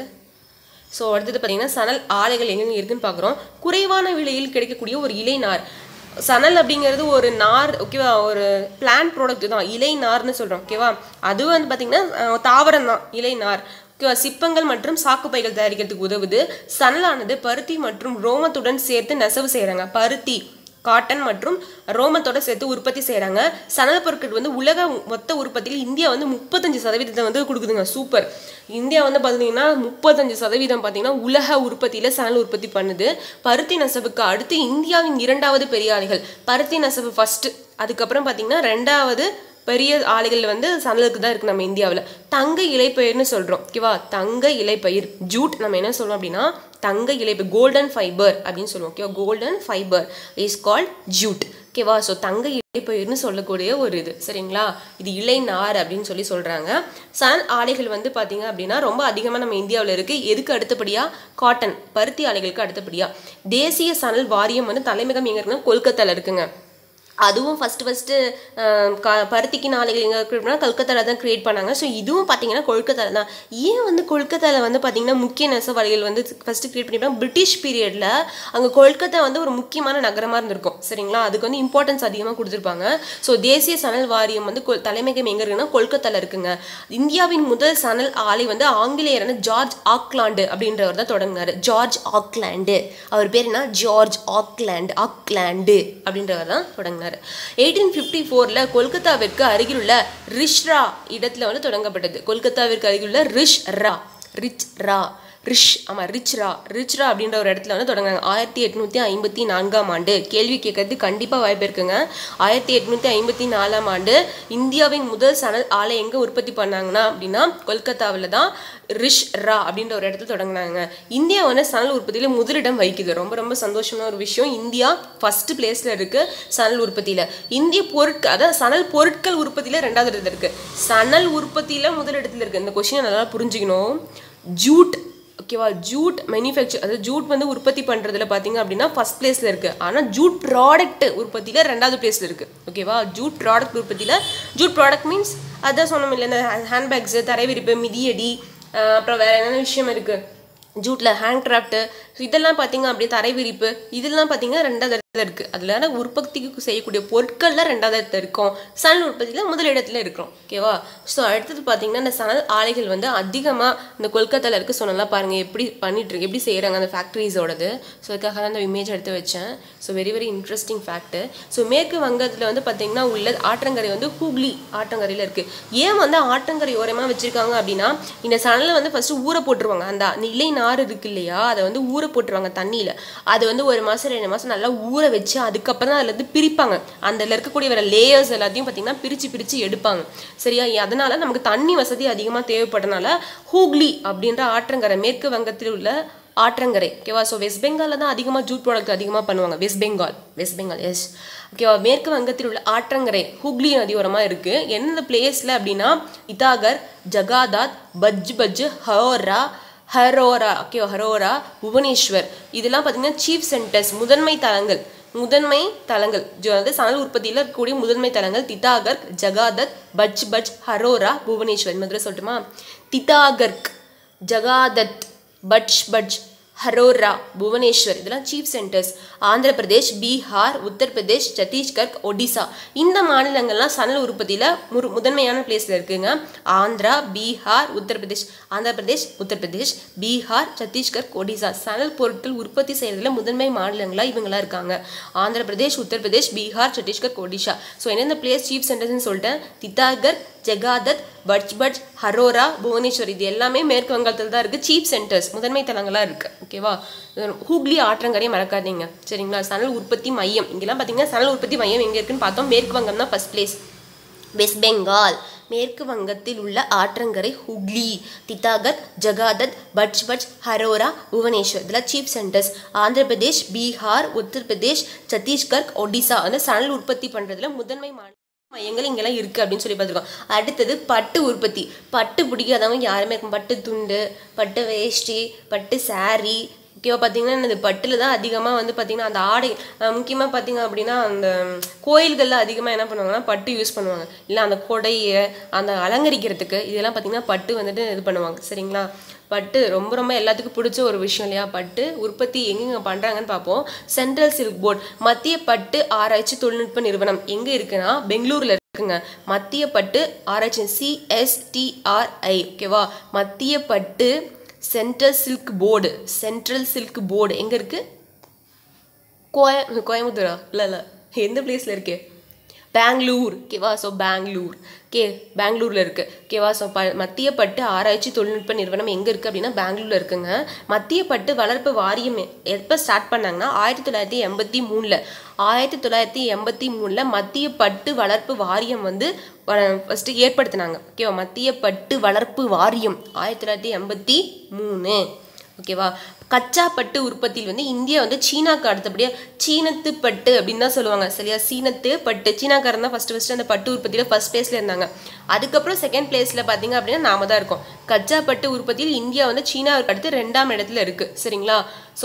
ஸோ அடுத்தது பார்த்தீங்கன்னா சணல் ஆலைகள் எங்கெங்க இருக்குன்னு பார்க்குறோம் குறைவான விலையில் கிடைக்கக்கூடிய ஒரு இலை நார் சணல் அப்படிங்கிறது ஒரு நார் ஓகேவா ஒரு பிளான்ட் ப்ராடக்ட் தான் இலை நார்னு சொல்கிறோம் ஓகேவா அதுவும் வந்து பார்த்திங்கன்னா அஹ், தாவரம் தான் இலை நார் ஓகேவா சிப்பங்கள் மற்றும் சாக்குப்பைகள் தயாரிக்கிறதுக்கு உதவுது சணலானது பருத்தி மற்றும் ரோமத்துடன் சேர்த்து நெசவு செய்கிறாங்க பருத்தி காட்டன் மற்றும் ரோமத்தோட சேர்த்து உற்பத்தி செய்கிறாங்க சணல் பொருட்கள் வந்து உலக மொத்த உற்பத்தியில் இந்தியா வந்து முப்பத்தஞ்சு சதவீதத்தை வந்து கொடுக்குதுங்க சூப்பர் இந்தியா வந்து பார்த்தீங்கன்னா முப்பத்தஞ்சு சதவீதம் பார்த்தீங்கன்னா உலக உற்பத்தியில் சணல் உற்பத்தி பண்ணுது பருத்தி நெசவுக்கு அடுத்து இந்தியாவின் இரண்டாவது பெரிய ஆலைகள் பருத்தி நெசவு ஃபஸ்ட்டு அதுக்கப்புறம் பார்த்தீங்கன்னா ரெண்டாவது பெரிய ஆலைகள் வந்து சணலுக்கு தான் இருக்குது நம்ம இந்தியாவில் தங்க இலைப்பயிர்னு சொல்கிறோம் ஓகேவா தங்க இலைப்பயிர் ஜூட் நம்ம என்ன சொல்றோம் அப்படின்னா தங்க இலைப்பயிர் கோல்டன் ஃபைபர் அப்படின்னு சொல்லுவோம் ஓகேவா golden fibre is called jute ஓகேவா ஸோ தங்க இலைப்பயிர்னு சொல்லக்கூடிய ஒரு இது சரிங்களா இது இலை நார் அப்படின்னு சொல்லி சொல்கிறாங்க சணல் ஆலைகள் வந்து பார்த்தீங்க அப்படின்னா ரொம்ப அதிகமாக நம்ம இந்தியாவில் இருக்குது எதுக்கு அடுத்தபடியாக காட்டன் பருத்தி ஆலைகளுக்கு அடுத்தபடியாக தேசிய சணல் வாரியம் வந்து தலைமையகம் எங்கே இருக்குன்னா கொல்கத்தாவில் இருக்குங்க அதுவும் ஃபஸ்ட்டு ஃபஸ்ட்டு க பருத்திக்கு நாளைகள் எங்கே கிரியேட் பண்ணால் கல்கத்தாவில் தான் கிரியேட் பண்ணாங்க ஸோ இதுவும் பார்த்தீங்கன்னா கொல்கத்தாவில் தான் ஏன் வந்து கொல்கத்தாவில் வந்து பார்த்தீங்கன்னா முக்கிய நெசவாளிகள் வந்து ஃபஸ்ட்டு கிரியேட் பண்ணிப்பாங்க பிரிட்டிஷ் பீரியடில் அங்கே கொல்கத்தா வந்து ஒரு முக்கியமான நகரமாக இருந்திருக்கும் சரிங்களா அதுக்கு வந்து இம்பார்ட்டன்ஸ் அதிகமாக கொடுத்துருப்பாங்க ஸோ தேசிய சணல் வாரியம் வந்து கொல் தலைமையகம் எங்கே இருக்குன்னா கொல்கத்தாவில் இருக்குங்க இந்தியாவின் முதல் சணல் ஆலை வந்து ஆங்கிலேயரான ஜார்ஜ் ஆக்லாண்டு அப்படின்றவர் தான் தொடங்கினார் ஜார்ஜ் ஆக்லாண்டு அவர் பேர் என்ன ஜார்ஜ் ஆக்லாண்ட் ஆக்லாண்டு அப்படின்றவர் தான் தொடங்கினார் எயிட்டீன் ஃபிஃப்டி ஃபோரில் கொல்கத்தாவிற்கு அருகிலுள்ள ரிஷ்ரா இடத்துல வந்து தொடங்கப்பட்டது கொல்கத்தாவிற்கு அருகிலுள்ள ரிஷ் ரா ரிச் ரா ரிஷ் ஆமாம் ரிச்ரா ரிச்ரா அப்படின்ற ஒரு இடத்துல வந்து தொடங்குறாங்க ஆயிரத்தி எட்நூற்றி ஐம்பத்தி நான்காம் ஆண்டு கேள்வி கேட்கறது கண்டிப்பாக வாய்ப்பு இருக்குங்க ஆயிரத்தி எட்நூற்றி ஐம்பத்தி நாலாம் ஆண்டு இந்தியாவின் முதல் சணல் ஆலை எங்கே உற்பத்தி பண்ணாங்கன்னா அப்படின்னா கொல்கத்தாவில் தான் ரிஷ் ரா அப்படின்ற ஒரு இடத்துல தொடங்கினாங்க இந்தியா வந்து சணல் உற்பத்தியில் முதலிடம் வகிக்குது ரொம்ப ரொம்ப சந்தோஷமான ஒரு விஷயம் இந்தியா ஃபர்ஸ்ட் பிளேஸில் இருக்குது சணல் உற்பத்தியில் இந்திய பொருட்கள் அதாவது சணல் பொருட்கள் உற்பத்தியில் ரெண்டாவது இடத்துல இருக்குது சணல் உற்பத்தியில் முதலிடத்தில் இருக்குது இந்த கொஷினை நல்லா புரிஞ்சுக்கணும் ஜூட் ஓகேவா ஜூட் மேனுஃபேக்சர் அதாவது ஜூட் வந்து உற்பத்தி பண்ணுறதுல பார்த்தீங்க அப்படின்னா ஃபர்ஸ்ட் பிளேஸில் இருக்குது ஆனால் ஜூட் ப்ராடக்ட் உற்பத்தியில் ரெண்டாவது பிளேஸில் இருக்குது ஓகேவா ஜூட் ப்ராடக்ட் உற்பத்தியில் ஜூட் ப்ராடக்ட் மீன்ஸ் அதான் சொன்னோம் இல்லை இந்த ஹேண்ட்பேக்ஸு தரைவிரிப்பு மிதியடி அஹ் அப்புறம் வேறு என்னென்ன விஷயம் இருக்குது ஜூட்டில் ஹேண்ட் கிராஃப்ட்டு இதெல்லாம் பார்த்தீங்க அப்படியே தரை விரிப்பு இதெல்லாம் பார்த்தீங்கன்னா ரெண்டாவது இடத்துல இருக்குது அதில் உற்பத்திக்கு செய்யக்கூடிய பொருட்களில் ரெண்டாவது இடத்துல இருக்கும் சணல் உற்பத்தியில் முதல் இடத்துல இருக்கிறோம் ஓகேவா ஸோ அடுத்தது பார்த்தீங்கன்னா இந்த சணல் ஆலைகள் வந்து அதிகமாக இந்த கொல்கத்தாவில் இருக்க சொன்னலாம் பாருங்கள் எப்படி பண்ணிட்டு இருக்கு எப்படி செய்கிறாங்க அந்த ஃபேக்ட்ரிஸோடது ஸோ அதுக்காக தான் அந்த இமேஜ் எடுத்து வச்சேன் so very very interesting fact so மேற்கு வங்கத்தில் வந்து பார்த்தீங்கன்னா உள்ள ஆற்றங்கரை வந்து ஹூக்ளி ஆற்றங்கரையில் இருக்குது ஏன் வந்து ஆற்றங்கரை ஓரமாக வச்சுருக்காங்க அப்படின்னா இந்த சணலை வந்து ஃபஸ்ட்டு ஊற போட்டுருவாங்க அந்த நிலை நார் இருக்கு இல்லையா அதை வந்து ஊற ஊற போட்டுருவாங்க தண்ணியில் அது வந்து ஒரு மாதம் ரெண்டு மாதம் நல்லா ஊற வச்சு அதுக்கப்புறம் தான் அதில் இருந்து பிரிப்பாங்க அதில் இருக்கக்கூடிய வர லேயர்ஸ் எல்லாத்தையும் பார்த்தீங்கன்னா பிரித்து பிரித்து எடுப்பாங்க சரியா அதனால நமக்கு தண்ணி வசதி அதிகமாக தேவைப்படுறதுனால ஹூக்லி அப்படின்ற ஆற்றங்கரை மேற்கு வங்கத்தில் உள்ள ஆற்றங்கரை ஓகேவா ஸோ வெஸ்ட் பெங்காலில் தான் அதிகமாக ஜூட் ப்ராடக்ட் அதிகமாக பண்ணுவாங்க West Bengal West Bengal yes ஓகேவா மேற்கு வங்கத்தில் உள்ள ஆற்றங்கரை ஹுக்லி நதியோரமாக இருக்குது எந்தெந்த பிளேஸில் அப்படின்னா இதாகர் ஜகாதாத் பஜ் பஜ் ஹரோரா ஹரோரா ஓகே ஹரோரா புவனேஸ்வர் இதெல்லாம் பார்த்தீங்கன்னா சீஃப் சென்டர்ஸ் முதன்மை தலங்கள் முதன்மை தலங்கள் ஜ- அதாவது சணல் உற்பத்தியில் இருக்கக்கூடிய முதன்மை தலங்கள் திதாகர்க் ஜகாதத் பஜ் பஜ் ஹரோரா புவனேஸ்வர் இந்த மாதிரி சொல்லட்டுமா திதாகர்க் ஜகாதத் பட்ச் பட்ச் ஹரோரா புவனேஸ்வர் இதெல்லாம் சீஃப் சென்டர்ஸ் ஆந்திர பிரதேஷ் பீகார் உத்தரப்பிரதேஷ் சத்தீஸ்கர் ஒடிசா இந்த மாநிலங்கள்லாம் சணல் உற்பத்தியில் முரு முதன்மையான பிளேஸில் இருக்குங்க ஆந்திரா பீகார் உத்தரப்பிரதேஷ் ஆந்திர பிரதேஷ் உத்தரப்பிரதேஷ் பீகார் சத்தீஸ்கர் ஒடிசா சணல் பொருட்கள் உற்பத்தி செய்கிறதுல முதன்மை மாநிலங்களாக இவங்களாம் இருக்காங்க ஆந்திர பிரதேஷ் உத்தரப்பிரதேஷ் பீகார் சத்தீஸ்கர் ஒடிஷா ஸோ எந்தெந்த பிளேஸ் சீஃப் சென்டர்ஸ்னு சொல்லிட்டேன் தித்தாகர் ஜெகாதத் பட்ச் பட்ச் ஹரோரா புவனேஸ்வர் இது எல்லாமே மேற்கு வங்காளத்தில் தான் இருக்குது சீஃப் சென்டர்ஸ் முதன்மை தலங்களாக இருக்குது ஓகேவா ஹூக்லி ஆற்றங்கரையை மறக்காதீங்க சரிங்களா சணல் உற்பத்தி மையம் இங்கெல்லாம் பார்த்தீங்கன்னா சணல் உற்பத்தி மையம் எங்கே இருக்குன்னு பார்த்தோம் மேற்கு வங்கம் தான் ஃபஸ்ட் பிளேஸ் வெஸ்ட் பெங்கால் மேற்கு வங்கத்தில் உள்ள ஆற்றங்கரை ஹுக்லி திதாகத் ஜகாதத் பட்ச் பட்ச் ஹரோரா புவனேஸ்வர் இதெல்லாம் சீஃப் சென்டர்ஸ் ஆந்திர பிரதேஷ் பீகார் உத்தரப்பிரதேஷ் சத்தீஸ்கர் ஒடிசா வந்து சணல் உற்பத்தி பண்ணுறதுல முதன்மை மாநில மையங்கள் இங்கெல்லாம் இருக்குது அப்படின்னு சொல்லி பார்த்துருக்கோம் அடுத்தது பட்டு உற்பத்தி பட்டு பிடிக்காதவங்க யாருமே இருக்கும் பட்டு துண்டு பட்டு வேஷ்டி பட்டு saree ஓகேவா பார்த்தீங்கன்னா இந்த பட்டில் தான் அதிகமாக வந்து பார்த்தீங்கன்னா அந்த ஆடை முக்கியமாக பார்த்தீங்க அப்படின்னா அந்த கோயில்களில் அதிகமாக என்ன பண்ணுவாங்கன்னா பட்டு யூஸ் பண்ணுவாங்க இல்லை அந்த கொடையை அந்த அலங்கரிக்கிறதுக்கு இதெல்லாம் பார்த்தீங்கன்னா பட்டு வந்துட்டு இது பண்ணுவாங்க சரிங்களா பட்டு ரொம்ப ரொம்ப எல்லாத்துக்கும் பிடிச்ச ஒரு விஷயம் இல்லையா பட்டு உற்பத்தி எங்கெங்க பண்ணுறாங்கன்னு பார்ப்போம் சென்ட்ரல் சில்க் போர்ட் மத்திய பட்டு ஆராய்ச்சி தொழில்நுட்ப நிறுவனம் எங்கே இருக்குன்னா பெங்களூரில் இருக்குங்க மத்திய பட்டு ஆராய்ச்சி சிஎஸ்டிஆர்ஐ ஓகேவா மத்திய பட்டு Central Silk Board Central Silk Board எங்கே இருக்குது கோய கோயம்புத்தூரா இல்லை இல்லை எந்த பிளேஸில் இருக்கு பெங்களூர் ஓகேவா ஸோ பெங்களூர் கே பெங்களூரில் இருக்குது ஓகேவா ஸோ ப மத்திய பட்டு ஆராய்ச்சி தொழில்நுட்ப நிறுவனம் எங்கே இருக்குது அப்படின்னா பெங்களூரில் இருக்குங்க மத்திய பட்டு வளர்ப்பு வாரியம் எ- எப்போ ஸ்டார்ட் பண்ணாங்கன்னா ஆயிரத்தி தொள்ளாயிரத்தி எண்பத்தி மூணில் ஆயிரத்தி தொள்ளாயிரத்தி எண்பத்தி மூணில் மத்திய பட்டு வளர்ப்பு வாரியம் வந்து ஃபஸ்ட்டு ஏற்படுத்தினாங்க ஓகேவா மத்திய பட்டு வளர்ப்பு வாரியம் ஆயிரத்தி தொள்ளாயிரத்தி எண்பத்தி மூணு ஓகேவா கச்சா பட்டு உற்பத்தியில் வந்து இந்தியா வந்து சீனாக்கு அடுத்தபடியாக சீனத்து பட்டு அப்படின்னு தான் சொல்லுவாங்க சரியா சீனத்து பட்டு சீனாக்காரன் தான் ஃபஸ்ட்டு ஃபஸ்ட்டு அந்த பட்டு உற்பத்தியில் ஃபஸ்ட் பிளேஸில் இருந்தாங்க அதுக்கப்புறம் செகண்ட் பிளேஸில் பார்த்தீங்க அப்படின்னா நாம தான் இருக்கோம் கச்சா பட்டு உற்பத்தியில் இந்தியா வந்து சீனாவுக்கு அடுத்து ரெண்டாம் இடத்துல இருக்குது சரிங்களா so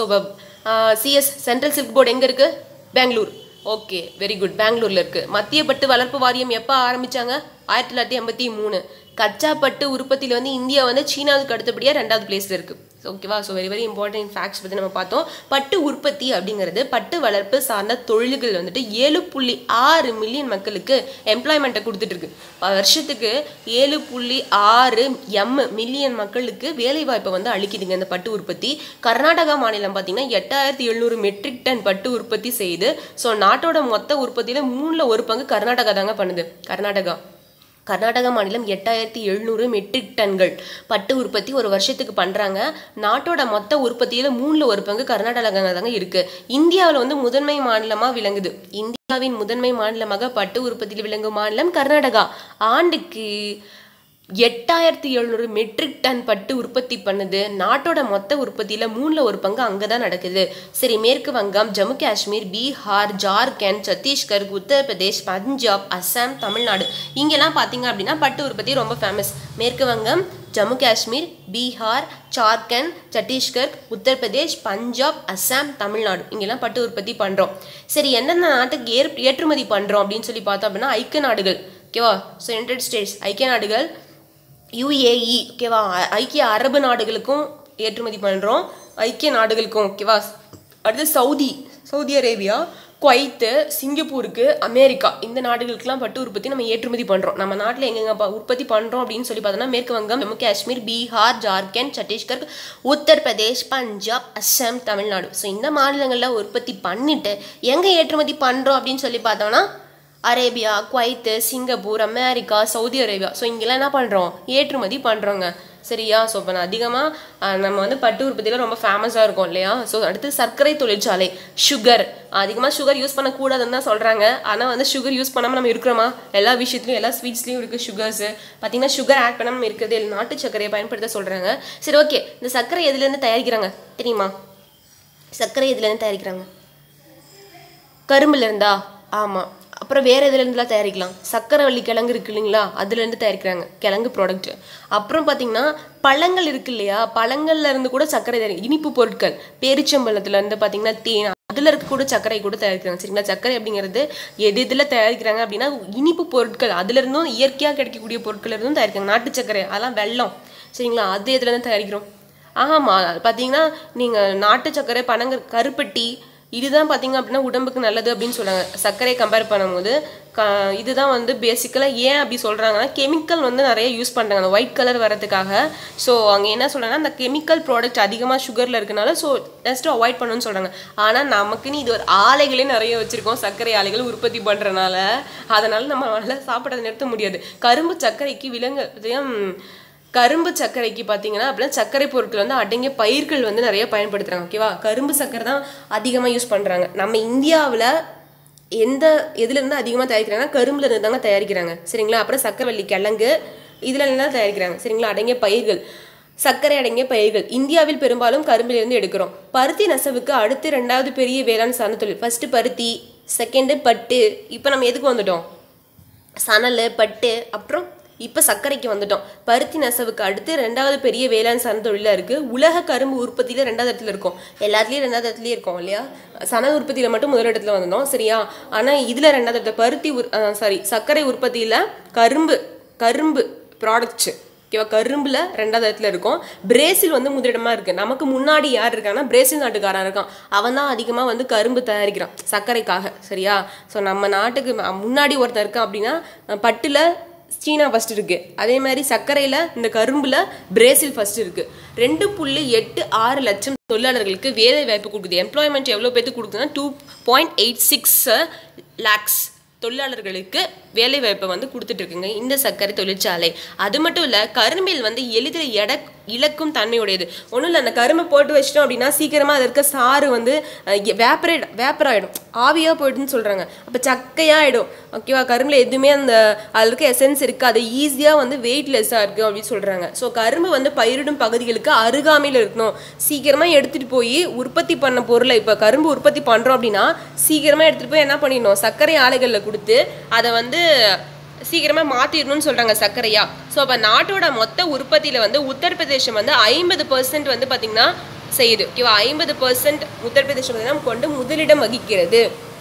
CS Central Silk Board எங்கே இருக்குது பெங்களூர் ஓகே வெரி குட் பெங்களூர்ல இருக்கு மத்திய பட்டு வளர்ப்பு வாரியம் எப்போ ஆரம்பிச்சாங்க ஆயிரத்தி தொள்ளாயிரத்தி எண்பத்தி மூணு கச்சா பட்டு உற்பத்தியில் வந்து இந்தியா வந்து சீனாவுக்கு அடுத்தபடியாக ரெண்டாவது பிளேஸ்ல இருக்கு ஓகேவா so very very important facts பற்றி நம்ம பார்த்தோம் பட்டு உற்பத்தி அப்படிங்கிறது பட்டு வளர்ப்பு சார்ந்த தொழில்கள் வந்துட்டு ஏழு புள்ளி ஆறு மில்லியன் மக்களுக்கு எம்ப்ளாய்மெண்ட்டை கொடுத்துட்டு இருக்கு வருஷத்துக்கு ஏழு புள்ளி ஆறு எம் மில்லியன் மக்களுக்கு வேலைவாய்ப்பை வந்து அளிக்குதுங்க இந்த பட்டு உற்பத்தி கர்நாடகா மாநிலம் பார்த்தீங்கன்னா எட்டாயிரத்தி எழுநூறு மெட்ரிக் டன் பட்டு உற்பத்தி செய்யுது ஸோ நாட்டோட மொத்த உற்பத்தியில் மூணில் ஒரு பங்கு கர்நாடகா தாங்க பண்ணுது கர்நாடகா கர்நாடகா மாநிலம் எட்டாயிரத்தி எழுநூறு மெட்ரிக் டன்கள் பட்டு உற்பத்தி ஒரு வருஷத்துக்கு பண்ணுறாங்க நாட்டோட மொத்த உற்பத்தியில் மூணில் ஒரு பங்கு கர்நாடகா தாங்க இருக்குது இந்தியாவில் வந்து முதன்மை மாநிலமாக விளங்குது இந்தியாவின் முதன்மை மாநிலமாக பட்டு உற்பத்தியில் விளங்கும் மாநிலம் கர்நாடகா ஆண்டுக்கு எட்டாயிரத்தி எழுநூறு மெட்ரிக் டன் பட்டு உற்பத்தி பண்ணுது நாட்டோட மொத்த உற்பத்தியில் மூணில் ஒரு பங்கு அங்கே தான் நடக்குது சரி மேற்கு வங்கம் ஜம்மு காஷ்மீர் பீகார் ஜார்க்கண்ட் சத்தீஸ்கர் உத்தரப்பிரதேஷ் பஞ்சாப் அஸ்ஸாம் தமிழ்நாடு இங்கெல்லாம் பார்த்தீங்க அப்படின்னா பட்டு உற்பத்தி ரொம்ப ஃபேமஸ் மேற்கு வங்கம் ஜம்மு காஷ்மீர் பீகார் ஜார்க்கண்ட் சத்தீஸ்கர் உத்தரப்பிரதேஷ் பஞ்சாப் அஸ்ஸாம் தமிழ்நாடு இங்கெல்லாம் பட்டு உற்பத்தி பண்ணுறோம் சரி எந்தெந்த நாட்டுக்கு ஏற் ஏற்றுமதி பண்ணுறோம் அப்படின்னு சொல்லி பார்த்தோம் அப்படின்னா ஐக்கிய நாடுகள் ஓகேவா ஸோ யுனைடெட் ஸ்டேட்ஸ் ஐக்கிய நாடுகள் யுஏஇ ஓகேவா ஐ- ஐக்கிய அரபு நாடுகளுக்கும் ஏற்றுமதி பண்ணுறோம் ஐக்கிய நாடுகளுக்கும் ஓகேவா அடுத்து சவுதி சவுதி அரேபியா குவைத்து சிங்கப்பூருக்கு அமெரிக்கா இந்த நாடுகளுக்கெல்லாம் பட்டு உற்பத்தி நம்ம ஏற்றுமதி பண்ணுறோம் நம்ம நாட்டில் எங்கெங்க ப- உற்பத்தி பண்ணுறோம் அப்படின்னு சொல்லி பார்த்தோம்னா மேற்கு வங்கம் ஜம்மு காஷ்மீர் பீகார் ஜார்க்கண்ட் சத்தீஸ்கர் உத்தரப்பிரதேஷ் பஞ்சாப் அஸ்ஸாம் தமிழ்நாடு ஸோ இந்த மாநிலங்களில் உற்பத்தி பண்ணிட்டு எங்கே ஏற்றுமதி பண்ணுறோம் அப்படின்னு சொல்லி பார்த்தோம்னா Arabia Kuwait Singapore America Saudi Arabia so இங்கெல்லாம் என்ன பண்ணுறோம் ஏற்றுமதி பண்ணுறோங்க சரியா ஸோ இப்போ அதிகமாக நம்ம வந்து பட்டு உற்பத்தியில் ரொம்ப ஃபேமஸாக இருக்கும் இல்லையா ஸோ அடுத்து சர்க்கரை தொழிற்சாலை சுகர் அதிகமாக சுகர் யூஸ் பண்ணக்கூடாதுன்னு தான் சொல்கிறாங்க ஆனால் வந்து சுகர் யூஸ் பண்ணாமல் நம்ம இருக்கிறோமா எல்லா விஷயத்துலையும் எல்லா ஸ்வீட்ஸ்லையும் இருக்குது சுகர்ஸு பார்த்தீங்கன்னா சுகர் ஆட் பண்ணாமல் இருக்கிறது இல்லை நாட்டு சர்க்கரையை பயன்படுத்த சொல்கிறாங்க சரி ஓகே இந்த சர்க்கரை எதுலேருந்து தயாரிக்கிறாங்க தெரியுமா சர்க்கரை எதுலேருந்து தயாரிக்கிறாங்க கரும்புல இருந்தா ஆமாம் அப்புறம் வேற எதுல இருந்துலாம் தயாரிக்கலாம் சக்கரவள்ளி கிழங்கு இருக்கு இல்லைங்களா அதுல இருந்து தயாரிக்கிறாங்க கிழங்கு ப்ராடக்ட் அப்புறம் பார்த்தீங்கன்னா பழங்கள் இருக்கு இல்லையா பழங்கள்ல இருந்து கூட சர்க்கரை தயாரி இனிப்பு பொருட்கள் பேரிச்சம்பழத்துல இருந்து பார்த்தீங்கன்னா தேன் அதுல இருக்க கூட சர்க்கரை கூட தயாரிக்கிறாங்க சரிங்களா சர்க்கரை அப்படிங்கிறது எது இதுல தயாரிக்கிறாங்க அப்படின்னா இனிப்பு பொருட்கள் அதுல இருந்தும் இயற்கையா கிடைக்கக்கூடிய பொருட்கள் இருந்தும் தயாரிக்கிறாங்க நாட்டு சர்க்கரை அதெல்லாம் வெல்லம் சரிங்களா அது எதுல இருந்து தயாரிக்கிறோம் ஆமாம் பார்த்தீங்கன்னா நீங்கள் நாட்டு சர்க்கரை பனங்க கருப்பட்டி இதுதான் பார்த்தீங்க அப்படின்னா உடம்புக்கு நல்லது அப்படின்னு சொல்கிறாங்க சர்க்கரையை கம்பேர் பண்ணும்போது க இதுதான் வந்து பேசிக்கலாக ஏன் அப்படி சொல்கிறாங்கன்னா கெமிக்கல் வந்து நிறைய யூஸ் பண்ணுறாங்க அந்த ஒயிட் கலர் வரதுக்காக ஸோ அங்கே என்ன சொல்கிறாங்கன்னா அந்த கெமிக்கல் ப்ராடக்ட் அதிகமாக சுகரில் இருக்கனால ஸோ ஜஸ்ட் அவாய்ட் பண்ணணும்னு சொல்கிறாங்க ஆனால் நமக்குன்னு இது ஒரு ஆலைகளே நிறைய வச்சுருக்கோம் சர்க்கரை ஆலைகள் உற்பத்தி பண்ணுறனால அதனால் நம்ம நல்லா சாப்பிட்றதை நிறுத்த முடியாது கரும்பு சர்க்கரைக்கு விலங்கு ஹம், கரும்பு சர்க்கரைக்கு பார்த்தீங்கன்னா அப்படின்னா சர்க்கரை பொருட்கள் வந்து அடங்கிய பயிர்கள் வந்து நிறைய பயன்படுத்துறாங்க ஓகேவா கரும்பு சர்க்கரை தான் அதிகமாக யூஸ் பண்ணுறாங்க நம்ம இந்தியாவில் எந்த எதுலேருந்து அதிகமாக தயாரிக்கிறாங்கன்னா கரும்புல இருந்து தாங்க தயாரிக்கிறாங்க சரிங்களா அப்புறம் சர்க்கரைவள்ளி கிழங்கு இதுல இருந்து தான் தயாரிக்கிறாங்க சரிங்களா அடங்கிய பயிர்கள் சர்க்கரை அடங்கிய பயிர்கள் இந்தியாவில் பெரும்பாலும் கரும்பிலிருந்து எடுக்கிறோம் பருத்தி நெசவுக்கு அடுத்து ரெண்டாவது பெரிய வேளாண் சார்ந்த தொழில் ஃபர்ஸ்ட் பருத்தி செகண்டு பட்டு இப்போ நம்ம எதுக்கு வந்துட்டோம் சணல் பட்டு அப்புறம் இப்போ சர்க்கரைக்கு வந்துட்டோம் பருத்தி நெசவுக்கு அடுத்து ரெண்டாவது பெரிய வேளாண் சார்ந்த தொழிலாக இருக்குது உலக கரும்பு உற்பத்தியில் ரெண்டாவது இடத்துல இருக்கும் எல்லாத்துலேயும் ரெண்டாவது இடத்துலயே இருக்கோம் இல்லையா சணல் உற்பத்தியில் மட்டும் முதல் இடத்துல வந்துட்டோம் சரியா ஆனால் இதில் ரெண்டாவது இடத்துல பருத்தி உற் சாரி சர்க்கரை உற்பத்தியில் கரும்பு கரும்பு ப்ராடக்ட்ஸு ஓகேவா கரும்புல ரெண்டாவது இடத்துல இருக்கும் பிரேசில் வந்து முதலிடமா இருக்கு நமக்கு முன்னாடி யார் இருக்காங்கன்னா பிரேசில் நாட்டுக்காரன் இருக்கான் அவன் தான் அதிகமாக வந்து கரும்பு தயாரிக்கிறான் சர்க்கரைக்காக சரியா ஸோ நம்ம நாட்டுக்கு ம- முன்னாடி ஒருத்தன் இருக்கான் அப்படின்னா அஹ், பட்டுல சீனா ஃபர்ஸ்ட் இருக்கு அதே மாதிரி சர்க்கரையில இந்த கரும்புல பிரேசில் ஃபர்ஸ்ட் இருக்கு ரெண்டு புள்ளி எட்டு ஆறு லட்சம் தொழிலாளர்களுக்கு வேலை வாய்ப்பு கொடுக்குது எம்ப்ளாய்மெண்ட் எவ்வளோ பேருக்கு கொடுக்குதுன்னா two point eight six lakhs தொழிலாளர்களுக்கு வேலை வாய்ப்பை வந்து கொடுத்துட்டு இருக்குங்க இந்த சர்க்கரை தொழிற்சாலை அது மட்டும் இல்லை கரும்பில் வந்து எளிதில் எடை இழக்கும் தன்மையுடையது ஒன்றும் இல்லை அந்த கரும்பை போட்டு வச்சிட்டோம் அப்படின்னா சீக்கிரமாக அதில் இருக்க சாறு வந்து வேப்பரேட் வேப்பர் ஆகிடும் ஆவியாக போயிடுன்னு சொல்கிறாங்க அப்போ சக்கையாகிடும் ஓகேவா கரும்பில் எதுவுமே அந்த அதில் இருக்க எசன்ஸ் இருக்குது அது ஈஸியாக வந்து வெயிட்லெஸ்ஸாக இருக்குது அப்படின்னு சொல்கிறாங்க ஸோ கரும்பு வந்து பயிரிடும் பகுதிகளுக்கு அருகாமையில் இருக்கணும் சீக்கிரமாக எடுத்துகிட்டு போய் உற்பத்தி பண்ண பொருளை இப்போ கரும்பு உற்பத்தி பண்ணுறோம் அப்படின்னா சீக்கிரமாக எடுத்துகிட்டு போய் என்ன பண்ணிடணும் சர்க்கரை ஆலைகளில் கொடுத்து அதை வந்து சீக்கிரமாக மாற்றிடணும்னு சொல்கிறாங்க சர்க்கரையா ஸோ அப்போ நாட்டோட மொத்த உற்பத்தியில் வந்து உத்தரப்பிரதேசம் வந்து ஐம்பது பர்சன்ட் வந்து பார்த்திங்கன்னா செய்யுது ஓகேவா ஐம்பது பர்சன்ட் உத்தரப்பிரதேசம் பார்த்தீங்கன்னா கொண்டு முதலிடம் வகிக்கிறது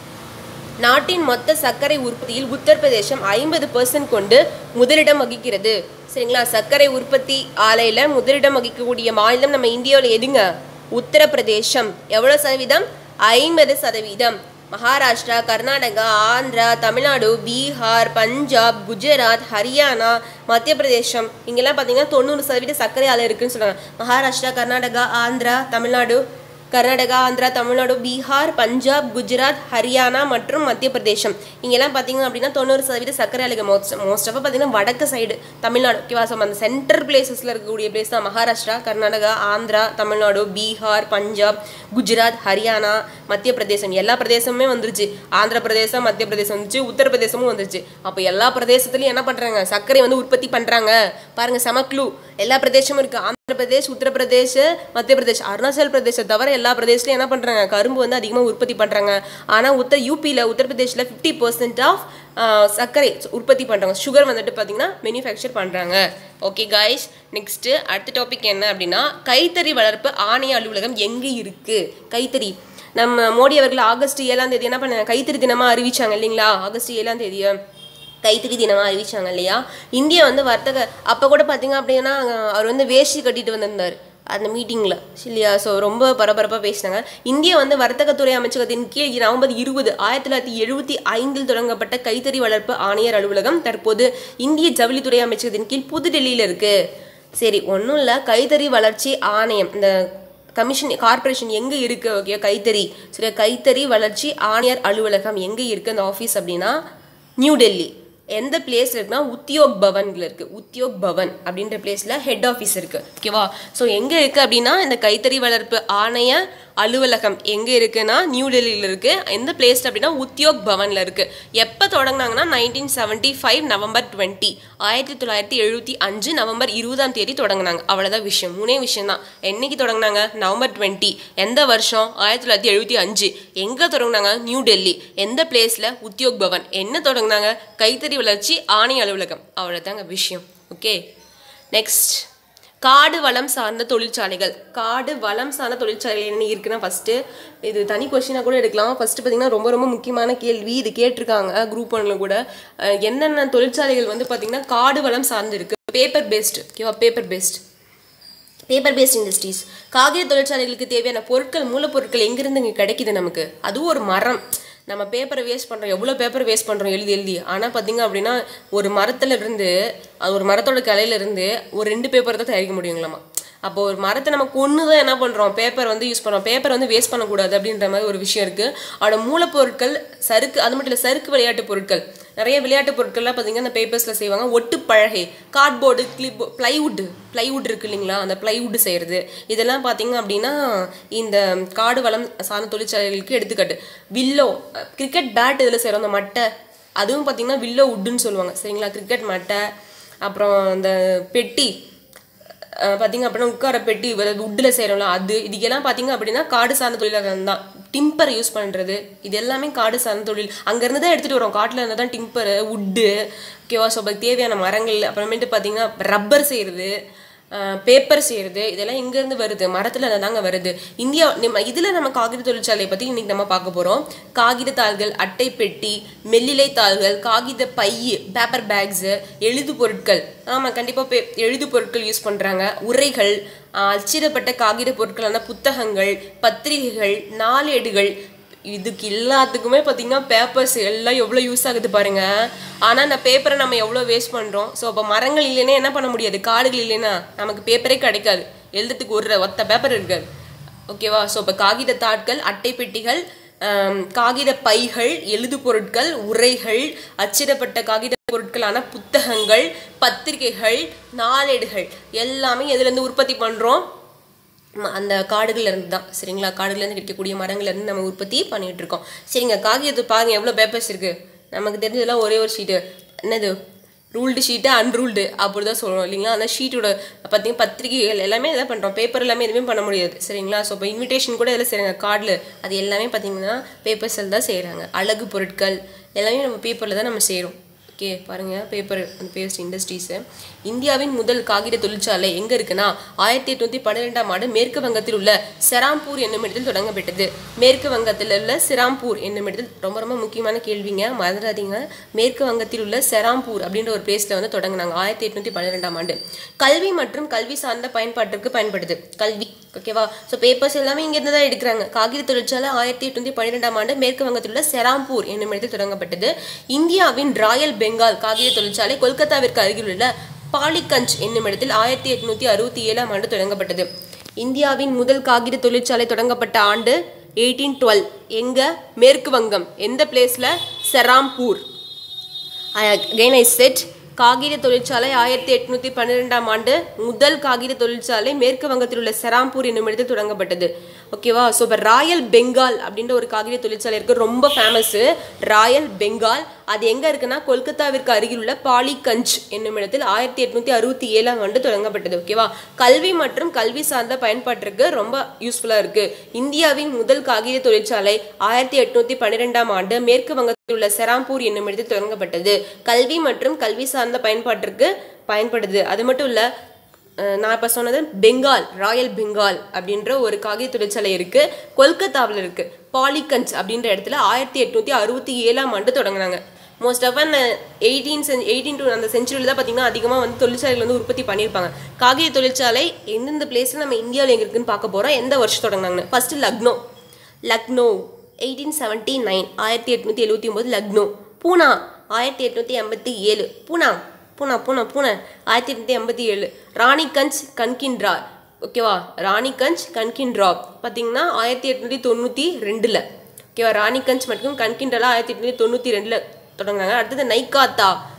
நாட்டின் மொத்த சர்க்கரை உற்பத்தியில் உத்தரப்பிரதேசம் ஐம்பது பர்சன்ட் கொண்டு முதலிடம் வகிக்கிறது சரிங்களா சர்க்கரை உற்பத்தி ஆலையில் முதலிடம் வகிக்கக்கூடிய மாநிலம் நம்ம இந்தியாவில் எதுங்க உத்தரப்பிரதேசம் எவ்வளோ சதவீதம் ஐம்பது சதவீதம் மகாராஷ்டிரா கர்நாடகா ஆந்திரா தமிழ்நாடு பீகார் பஞ்சாப் குஜராத் ஹரியானா மத்திய பிரதேசம் இங்கெல்லாம் பார்த்தீங்கன்னா தொண்ணூறு சதவீத சர்க்கரை ஆலை இருக்குன்னு சொல்றாங்க மகாராஷ்டிரா கர்நாடகா ஆந்திரா தமிழ்நாடு கர்நாடகா ஆந்திரா தமிழ்நாடு பீகார் பஞ்சாப் குஜராத் ஹரியானா மற்றும் மத்திய பிரதேசம் இங்கெல்லாம் பார்த்தீங்க அப்படின்னா தொண்ணூறு சதவீத சர்க்கரை ஆலைகள் மோஸ்ட் மோஸ்ட் ஆஃப் பார்த்தீங்கன்னா வடக்கு சைடு தமிழ்நாடு ஓகேவா ஸோ அந்த சென்டர் பிளேசஸில் இருக்கக்கூடிய பிளேஸ் தான் மகாராஷ்டிரா கர்நாடகா ஆந்திரா தமிழ்நாடு பீகார் பஞ்சாப் குஜராத் ஹரியானா மத்திய பிரதேசம் எல்லா பிரதேசமுமே வந்துருச்சு ஆந்திர பிரதேசம் மத்திய பிரதேசம் வந்துச்சு உத்தரப்பிரதேசமும் வந்துருச்சு அப்போ எல்லா பிரதேசத்துலையும் என்ன பண்ணுறாங்க சர்க்கரை வந்து உற்பத்தி பண்ணுறாங்க பாருங்க சமக்லு எல்லா பிரதேசமும் இருக்குது ஆந்திர பிரதேஷ் உத்தரப்பிரதேஷ் மத்திய பிரதேஷ் அருணாச்சல் பிரதேசம் தவிர எல்லா பிரதேசலையும் என்ன பண்ணுறாங்க கரும்பு வந்து அதிகமாக உற்பத்தி பண்ணுறாங்க ஆனால் உத்தர் யூபியில் உத்தரப்பிரதேஷில் ஃபிஃப்டி பர்சன்ட் ஆஃப் சர்க்கரை உற்பத்தி பண்ணுறாங்க சுகர் வந்துட்டு பார்த்தீங்கன்னா மேனுஃபேக்சர் பண்ணுறாங்க ஓகே காய்ஸ் நெக்ஸ்ட்டு அடுத்த டாபிக் என்ன அப்படின்னா கைத்தறி வளர்ப்பு ஆணைய அலுவலகம் எங்கே இருக்குது கைத்தறி நம்ம மோடி அவர்கள் ஆகஸ்ட் ஏழாம் தேதி என்ன பண்ணாங்க கைத்தறி தினமாக அறிவிச்சாங்க இல்லைங்களா ஆகஸ்ட் ஏழாம் தேதியை கைத்தறி தினமாக அறிவிச்சாங்க இல்லையா இந்தியா வந்து வர்த்தக அப்போ கூட பார்த்தீங்க அப்படின்னா அஹ், அவர் வந்து வேஷ்டி கட்டிட்டு வந்திருந்தார் அந்த மீட்டிங்கில் இல்லையா ஸோ ரொம்ப பரபரப்பாக பேசினாங்க இந்தியா வந்து வர்த்தகத்துறை அமைச்சகத்தின் கீழ் நவம்பர் இருபது ஆயிரத்தி தொள்ளாயிரத்தி எழுபத்தி ஐந்தில் தொடங்கப்பட்ட கைத்தறி வளர்ப்பு ஆணையர் அலுவலகம் தற்போது இந்திய ஜவுளித்துறை அமைச்சகத்தின் கீழ் புதுடெல்லியில் இருக்குது சரி ஒன்றும் இல்லை கைத்தறி வளர்ச்சி ஆணையம் இந்த கமிஷன் கார்ப்பரேஷன் எங்கே இருக்குது ஓகே கைத்தறி சரி கைத்தறி வளர்ச்சி ஆணையர் அலுவலகம் எங்கே இருக்குது அந்த ஆஃபீஸ் அப்படின்னா நியூ டெல்லி எந்த பிளேஸ்ல இருக்குன்னா உத்தியோக் பவன்ல இருக்கு உத்தியோக் பவன் அப்படின்ற பிளேஸ்ல ஹெட் ஆஃபீஸ் இருக்கு ஓகேவா ஸோ எங்க இருக்கு அப்படின்னா இந்த கைத்தறி வளர்ப்பு ஆணைய அலுவலகம் எங்க இருக்குன்னா நியூ டெல்லியில இருக்கு எந்த பிளேஸ்ல அப்படின்னா உத்தியோக் பவன்ல இருக்கு எப்போ தொடங்கினாங்கன்னா nineteen seventy five November twenty ஆயிரத்தி தொள்ளாயிரத்தி எழுபத்தி அஞ்சு நவம்பர் இருபதாம் தேதி தொடங்கினாங்க அவ்வளோதான் விஷயம் மூணே விஷயம் தான் என்னைக்கு தொடங்கினாங்க நவம்பர் டுவெண்ட்டி எந்த வருஷம் ஆயிரத்தி தொள்ளாயிரத்தி எழுபத்தி அஞ்சு எங்கே தொடங்கினாங்க நியூ டெல்லி எந்த பிளேஸில் உத்தியோக் பவன் என்ன தொடங்கினாங்க கைத்தறி வளர்ச்சி ஆணைய அலுவலகம் அவ்வளோதாங்க விஷயம் ஓகே நெக்ஸ்ட் காடு வளம் சார்ந்த தொழிற்சாலைகள் காடு வளம் சார்ந்த தொழிற்சாலைகள் என்ன இருக்குன்னா ஃபஸ்ட்டு இது தனி கொஸ்டினாக கூட எடுக்கலாம் ஃபஸ்ட்டு பார்த்தீங்கன்னா ரொம்ப ரொம்ப முக்கியமான கேள்வி இது கேட்டிருக்காங்க குரூப் ஒன்ல கூட அஹ் என்னென்ன தொழிற்சாலைகள் வந்து பார்த்தீங்கன்னா காடு வளம் சார்ந்து இருக்கு paper based okay paper based paper based industries காகித தொழிற்சாலைகளுக்கு தேவையான பொருட்கள் மூலப்பொருட்கள் எங்கேருந்து இங்கே கிடைக்குது நமக்கு அதுவும் ஒரு மரம் நம்ம பேப்பரை வேஸ்ட் பண்ணுறோம் எவ்வளோ பேப்பர் வேஸ்ட் பண்ணுறோம் எழுதி எழுதி ஆனால் பார்த்தீங்க அப்படின்னா ஒரு மரத்துல இருந்து அது ஒரு மரத்தோட கிளையில இருந்து ஒரு ரெண்டு பேப்பர் தான் தயாரிக்க முடியுங்களாமா அப்போ ஒரு மரத்தை நம்ம கொன்று தான் என்ன பண்ணுறோம் பேப்பர் வந்து யூஸ் பண்ணுறோம் பேப்பர் வந்து வேஸ்ட் பண்ணக்கூடாது அப்படின்ற மாதிரி ஒரு விஷயம் இருக்குது அதோட மூலப்பொருட்கள் சறுக்கு அது மட்டும் இல்லை சறுக்கு விளையாட்டு பொருட்கள் நிறைய விளையாட்டு பொருட்கள்லாம் பார்த்தீங்கன்னா அந்த பேப்பர்ஸில் செய்வாங்க ஒட்டு பழகை கார்ட்போர்டு கிளிப் பிளைவுட் பிளைவுட் இருக்கு இல்லைங்களா அந்த பிளைவுட் செய்கிறது இதெல்லாம் பார்த்தீங்க அப்படின்னா இந்த காடு வளம் சார்ந்த தொழிற்சாலைகளுக்கு எடுத்துக்காட்டு வில்லோ கிரிக்கெட் பேட் இதில் செய்கிறோம் அந்த மட்டை அதுவும் பார்த்தீங்கன்னா வில்லோ உட்டுன்னு சொல்லுவாங்க சரிங்களா கிரிக்கெட் மட்டை அப்புறம் இந்த பெட்டி அஹ் பார்த்தீங்க அப்படின்னா உட்கார பெட்டி உட்டில் செய்கிறோம்ல அது இதுக்கெல்லாம் பார்த்தீங்க அப்படின்னா காடு சார்ந்த தொழிலாளர்கள் தான் டிம்பர் யூஸ் பண்ணுறது இது எல்லாமே காடு சார்ந்த தொழில் அங்கேருந்து தான் எடுத்துகிட்டு வரோம் காட்டில் இருந்து தான் டிம்பரு உட்டு ஓகேவா ஸோ அதுக்கு தேவையான மரங்கள் அப்புறமேட்டு பார்த்தீங்கன்னா ரப்பர் செய்கிறது பேப்பர் செய்கிறது இதெல்லாம் இங்கேருந்து வருது மரத்தில் தாங்க வருது இந்தியா நம்ம இதில் நம்ம காகித தொழிற்சாலையை பற்றி இன்றைக்கி நம்ம பார்க்க போகிறோம் காகித தாள்கள் அட்டை பெட்டி மெல்லிலை தாள்கள் காகித பை பேப்பர் பேக்ஸு எழுது பொருட்கள் ஆமாம் கண்டிப்பாக பே எழுது பொருட்கள் யூஸ் பண்ணுறாங்க உரைகள் ஆஹ் அச்சிடப்பட்ட காகித பொருட்களான புத்தகங்கள் பத்திரிகைகள் நாளேடுகள் இதுக்கு எல்லாத்துக்குமே பார்த்தீங்கன்னா பேப்பர்ஸ் எல்லாம் எவ்வளோ யூஸ் ஆகுது பாருங்க ஆனால் அந்த பேப்பரை நம்ம எவ்வளோ வேஸ்ட் பண்ணுறோம் ஸோ அப்போ மரங்கள் இல்லைன்னா என்ன பண்ண முடியாது காடுகள் இல்லைன்னா நமக்கு பேப்பரே கிடைக்காது எழுதுறதுக்கு ஒரு ஒத்த பேப்பர் இருக்காது ஓகேவா ஸோ இப்போ காகித தாட்கள் அட்டை பெட்டிகள் ஆம், காகித பைகள் எழுது பொருட்கள் உரைகள் அச்சிடப்பட்ட காகித பொருட்களான புத்தகங்கள் பத்திரிகைகள் நாளேடுகள் எல்லாமே எதுலேருந்து உற்பத்தி பண்ணுறோம் ம- அந்த காடுகள்ல இருந்து தான் சரிங்களா காடுகள்ல இருந்து கிடைக்கக்கூடிய மரங்கள்ல இருந்து நம்ம உற்பத்தி பண்ணிட்டு இருக்கோம் சரிங்க காகிதத்தை பாருங்க எவ்வளோ பேப்பர்ஸ் இருக்கு நமக்கு தெரிஞ்சதெல்லாம் ஒரே ஒரு ஷீட்டு என்னது ரூல்டு ஷீட்டு அன்ரூல்டு அப்படி தான் சொல்லுவோம் இல்லைங்களா அந்த ஷீட்டோட பார்த்தீங்கன்னா பத்திரிகைகள் எல்லாமே இதை பண்ணுறோம் பேப்பர் எல்லாமே எதுவுமே பண்ண முடியாது சரிங்களா ஸோ இப்போ இன்விடேஷன் கூட இதில் செய்கிறாங்க கார்டில் அது எல்லாமே பார்த்தீங்கன்னா பேப்பர்ஸில் தான் செய்கிறாங்க அழகு பொருட்கள் எல்லாமே நம்ம பேப்பரில் தான் நம்ம செய்கிறோம் ஓகே பாருங்க பேப்பர் அந்த பேஸ்ட் இண்டஸ்ட்ரீஸு இந்தியாவின் முதல் காகித தொழிற்சாலை எங்கே இருக்குன்னா ஆயிரத்தி எட்நூத்தி பன்னிரெண்டாம் ஆண்டு மேற்கு வங்கத்தில் உள்ள செராம்பூர் என்னும் இடத்தில் தொடங்கப்பட்டது மேற்கு வங்கத்தில் உள்ள செராம்பூர் என்னும் இடத்தில் ரொம்ப ரொம்ப முக்கியமான கேள்விங்க மறந்துடாதீங்க மேற்கு வங்கத்தில் உள்ள செராம்பூர் அப்படின்ற ஒரு பிளேஸில் வந்து தொடங்கினாங்க ஆயிரத்தி எட்நூத்தி பன்னிரெண்டாம் ஆண்டு கல்வி மற்றும் கல்வி சார்ந்த பயன்பாட்டிற்கு பயன்படுது கல்வி ஓகேவா ஸோ பேப்பர்ஸ் எல்லாமே இங்கேருந்து தான் எடுக்கிறாங்க காகித தொழிற்சாலை ஆயிரத்தி எட்நூத்தி பன்னிரெண்டாம் ஆண்டு மேற்கு வங்கத்தில் உள்ள செராம்பூர் என்னும் இடத்தில் தொடங்கப்பட்டது இந்தியாவின் ராயல் பெங்கால் காகித தொழிற்சாலை கொல்கத்தாவிற்கு அருகில் உள்ள பாலிகஞ்ச் என்னும் இடத்தில் ஆயிரத்தி எட்நூத்தி அறுபத்தி ஏழாம் ஆண்டு தொடங்கப்பட்டது இந்தியாவின் முதல் காகித தொழிற்சாலை தொடங்கப்பட்ட ஆண்டு எயிட்டீன் டுவெல் எங்க மேற்கு வங்கம் எந்த பிளேஸ்ல செராம்பூர் அகைன் ஐ செட் காகித தொழிற்சாலை ஆயிரத்தி எட்நூத்தி பன்னிரெண்டாம் ஆண்டு முதல் காகித தொழிற்சாலை மேற்கு வங்கத்தில் உள்ள செராம்பூர் என்னும் இடத்தில் தொடங்கப்பட்டது ஓகேவா ஸோ இப்போ ராயல் பெங்கால் அப்படின்ற ஒரு காகித தொழிற்சாலை இருக்கு ரொம்ப ஃபேமஸ் ராயல் பெங்கால் அது எங்க இருக்குன்னா கொல்கத்தாவிற்கு அருகில் உள்ள பாலிகஞ்ச் என்னும் இடத்தில் ஆயிரத்தி எட்நூத்தி அறுபத்தி ஏழாம் ஆண்டு தொடங்கப்பட்டது ஓகேவா கல்வி மற்றும் கல்வி சார்ந்த பயன்பாட்டிற்கு ரொம்ப யூஸ்ஃபுல்லா இருக்கு இந்தியாவின் முதல் காகித தொழிற்சாலை ஆயிரத்தி எட்நூத்தி பன்னிரெண்டாம் ஆண்டு மேற்கு வங்கத்தில் உள்ள செராம்பூர் என்னும் இடத்தில் தொடங்கப்பட்டது கல்வி மற்றும் கல்வி சார்ந்த பயன்பாட்டிற்கு பயன்படுது அது மட்டும் இல்ல அஹ் நான் இப்போ சொன்னது பெங்கால் ராயல் பெங்கால் அப்படின்ற ஒரு காகித தொழிற்சாலை இருக்கு கொல்கத்தாவில் இருக்கு பாலிகஞ்ச் அப்படின்ற இடத்துல ஆயிரத்தி எட்நூத்தி அறுபத்தி ஏழாம் ஆண்டு தொடங்கினாங்க மோஸ்ட் ஆஃப் அந்த எயிட்டீன் சென் எயிட்டீன் டு அந்த செஞ்சுரியில் தான் பார்த்தீங்கன்னா அதிகமாக வந்து தொழிற்சாலைகள் வந்து உற்பத்தி பண்ணியிருப்பாங்க காகித தொழிற்சாலை எந்தெந்த பிளேஸில் நம்ம இந்தியாவில் எங்க இருக்குன்னு பார்க்க போகிறோம் எந்த வருஷம் தொடங்கினாங்கன்னு first Lucknow Lucknow eighteen seventy nine ஆயிரத்தி எட்நூற்றி எழுபத்தி ஒம்பது லக்னோ பூனா ஆயிரத்தி எட்நூற்றி எண்பத்தி ஏழு பூனா பூனா பூனா பூனா ஆயிரத்தி எட்நூற்றி எண்பத்தி ஏழு ராணிகஞ்ச் கன்கின்ட்ரா ஓகேவா ராணிகஞ்ச் கன்கின்ட்ரா பார்த்தீங்கன்னா ஆயிரத்தி எட்நூற்றி தொண்ணூற்றி ரெண்டில் ஓகேவா ராணிகஞ்ச் மற்றும் கன்கின்ட்ரா ஆயிரத்தி எட்நூற்றி தொண்ணூற்றி ரெண்டில் தொடங்கினாங்க அடுத்தது நைகாத்தா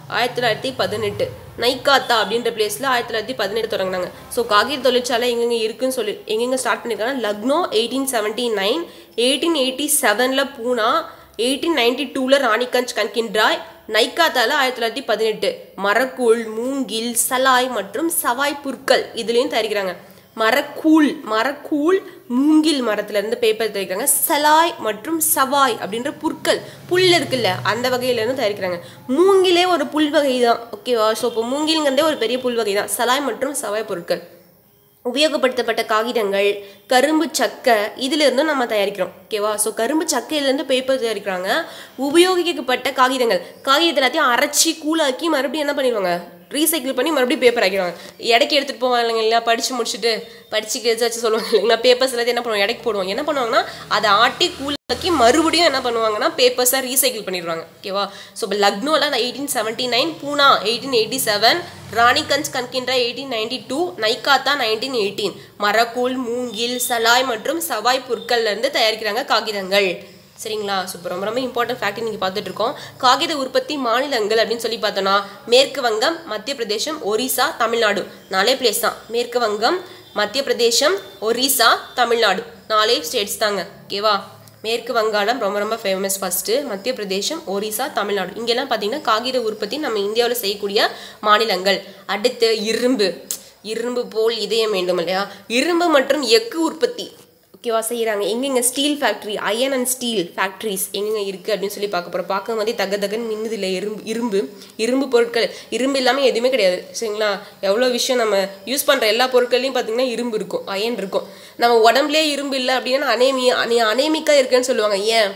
ஆயிரத்தி தொள்ளாயிரத்தி பதினெட்டு நைகாத்தா அப்படின்ற பிளேஸில் ஆயிரத்தி தொள்ளாயிரத்தி பதினெட்டு தொடங்கினாங்க ஸோ காகித தொழிற்சாலை எங்கெங்கே இருக்குன்னு சொல்லி எங்கெங்கே ஸ்டார்ட் பண்ணியிருக்காங்க Lucknow eighteen seventy nine eighteen eighty செவனில் பூனா எயிட்டீன் நைன்டி டூவில் ராணிகஞ்ச் கன்கின்றாய் நைக்காத்தால ஆயிரத்தி தொள்ளாயிரத்தி பதினெட்டு மரக்கூழ் மூங்கில் சலாய் மற்றும் சவாய் புற்கள் இதுலேயும் தயாரிக்கிறாங்க மரக்கூழ் மரக்கூழ் மூங்கில் மரத்துல இருந்து பேப்பர் தயாரிக்கிறாங்க சலாய் மற்றும் சவாய் அப்படின்ற புற்கள் புல் இருக்குல்ல அந்த வகையில இருந்து தயாரிக்கிறாங்க மூங்கிலே ஒரு புல் வகை தான் ஓகேவா ஸோ இப்போ மூங்கில்ங்கிறதே ஒரு பெரிய புல் வகை தான் சலாய் மற்றும் சவாய் பொருட்கள் உபயோகப்படுத்தப்பட்ட காகிதங்கள் கரும்பு சக்கை இதிலிருந்தும் நம்ம தயாரிக்கிறோம் ஓகேவா ஸோ கரும்பு சக்கையிலேருந்து பேப்பர் தயாரிக்கிறாங்க உபயோகிக்கப்பட்ட காகிதங்கள் காகிதத்தை எல்லாத்தையும் அரைச்சி கூழாக்கி மறுபடியும் என்ன பண்ணிடுவாங்க ரீசைக்கிள் பண்ணி மறுபடியும் பேப்பர் ஆக்கிடுவாங்க எடைக்கு எடுத்துகிட்டு போவாங்க இல்லைங்களா படித்து முடிச்சுட்டு படிச்சு வச்சு சொல்லுவாங்க இல்லைங்களா பேப்பர்ஸ் எல்லாத்தையும் என்ன பண்ணுவாங்க எடைக்கு போடுவாங்க என்ன பண்ணுவாங்கன்னா அதை ஆட்டி கூழாக்கி மறுபடியும் என்ன பண்ணுவாங்கன்னா பேப்பர்ஸை ரீசைக்கிள் பண்ணிடுவாங்க ஓகேவா ஸோ இப்போ லக்னோவில் eighteen seventy nine Poona eighteen eighty seven Raniganj கன்கின்ற eighteen ninety two Naihati nineteen eighteen மரக்கூழ் மூங்கில் சலாய் மற்றும் சவாய் பொருட்கள்ல இருந்து தயாரிக்கிறாங்க காகிதங்கள் சரிங்களா சூப்பர் ரொம்ப ரொம்ப இம்பார்ட்டன்ட் ஃபேக்ட் நீங்கள் பார்த்துட்டு இருக்கோம் காகித உற்பத்தி மாநிலங்கள் அப்படின்னு சொல்லி பார்த்தோன்னா மேற்கு வங்கம் மத்திய பிரதேசம் ஒரிசா தமிழ்நாடு நாலே பிளேஸ் தான் மேற்கு வங்கம் மத்திய பிரதேசம் ஒரிசா தமிழ்நாடு நாலே ஸ்டேட்ஸ் தாங்க ஓகேவா மேற்கு வங்காளம் ரொம்ப ரொம்ப ஃபேமஸ் ஃபஸ்ட்டு மத்திய பிரதேசம் ஒரிசா தமிழ்நாடு இங்கெல்லாம் பார்த்தீங்கன்னா காகித உற்பத்தி நம்ம இந்தியாவில் செய்யக்கூடிய மாநிலங்கள் அடுத்து இரும்பு இரும்பு போல் இதயம் வேண்டும் இல்லையா இரும்பு மற்றும் எஃகு உற்பத்தி ஓகேவா செய்கிறாங்க எங்கெங்க steel factory iron and steel factories எங்கெங்க இருக்குது அப்படின்னு சொல்லி பார்க்க போகிறோம் பார்க்கும் போதே தக தகன்னு மின்னுது இல்லை இரும்பு இரும்பு இரும்பு பொருட்கள் இரும்பு இல்லாமல் எதுவுமே கிடையாது சரிங்களா எவ்வளோ விஷயம் நம்ம யூஸ் பண்ணுற எல்லா பொருட்கள்லையும் பார்த்தீங்கன்னா இரும்பு இருக்கும் அயன் இருக்கும் நம்ம உடம்புலேயே இரும்பு இல்லை அப்படின்னா அனேமியா அனே அனேமிக்காக இருக்குன்னு சொல்லுவாங்க ஏன்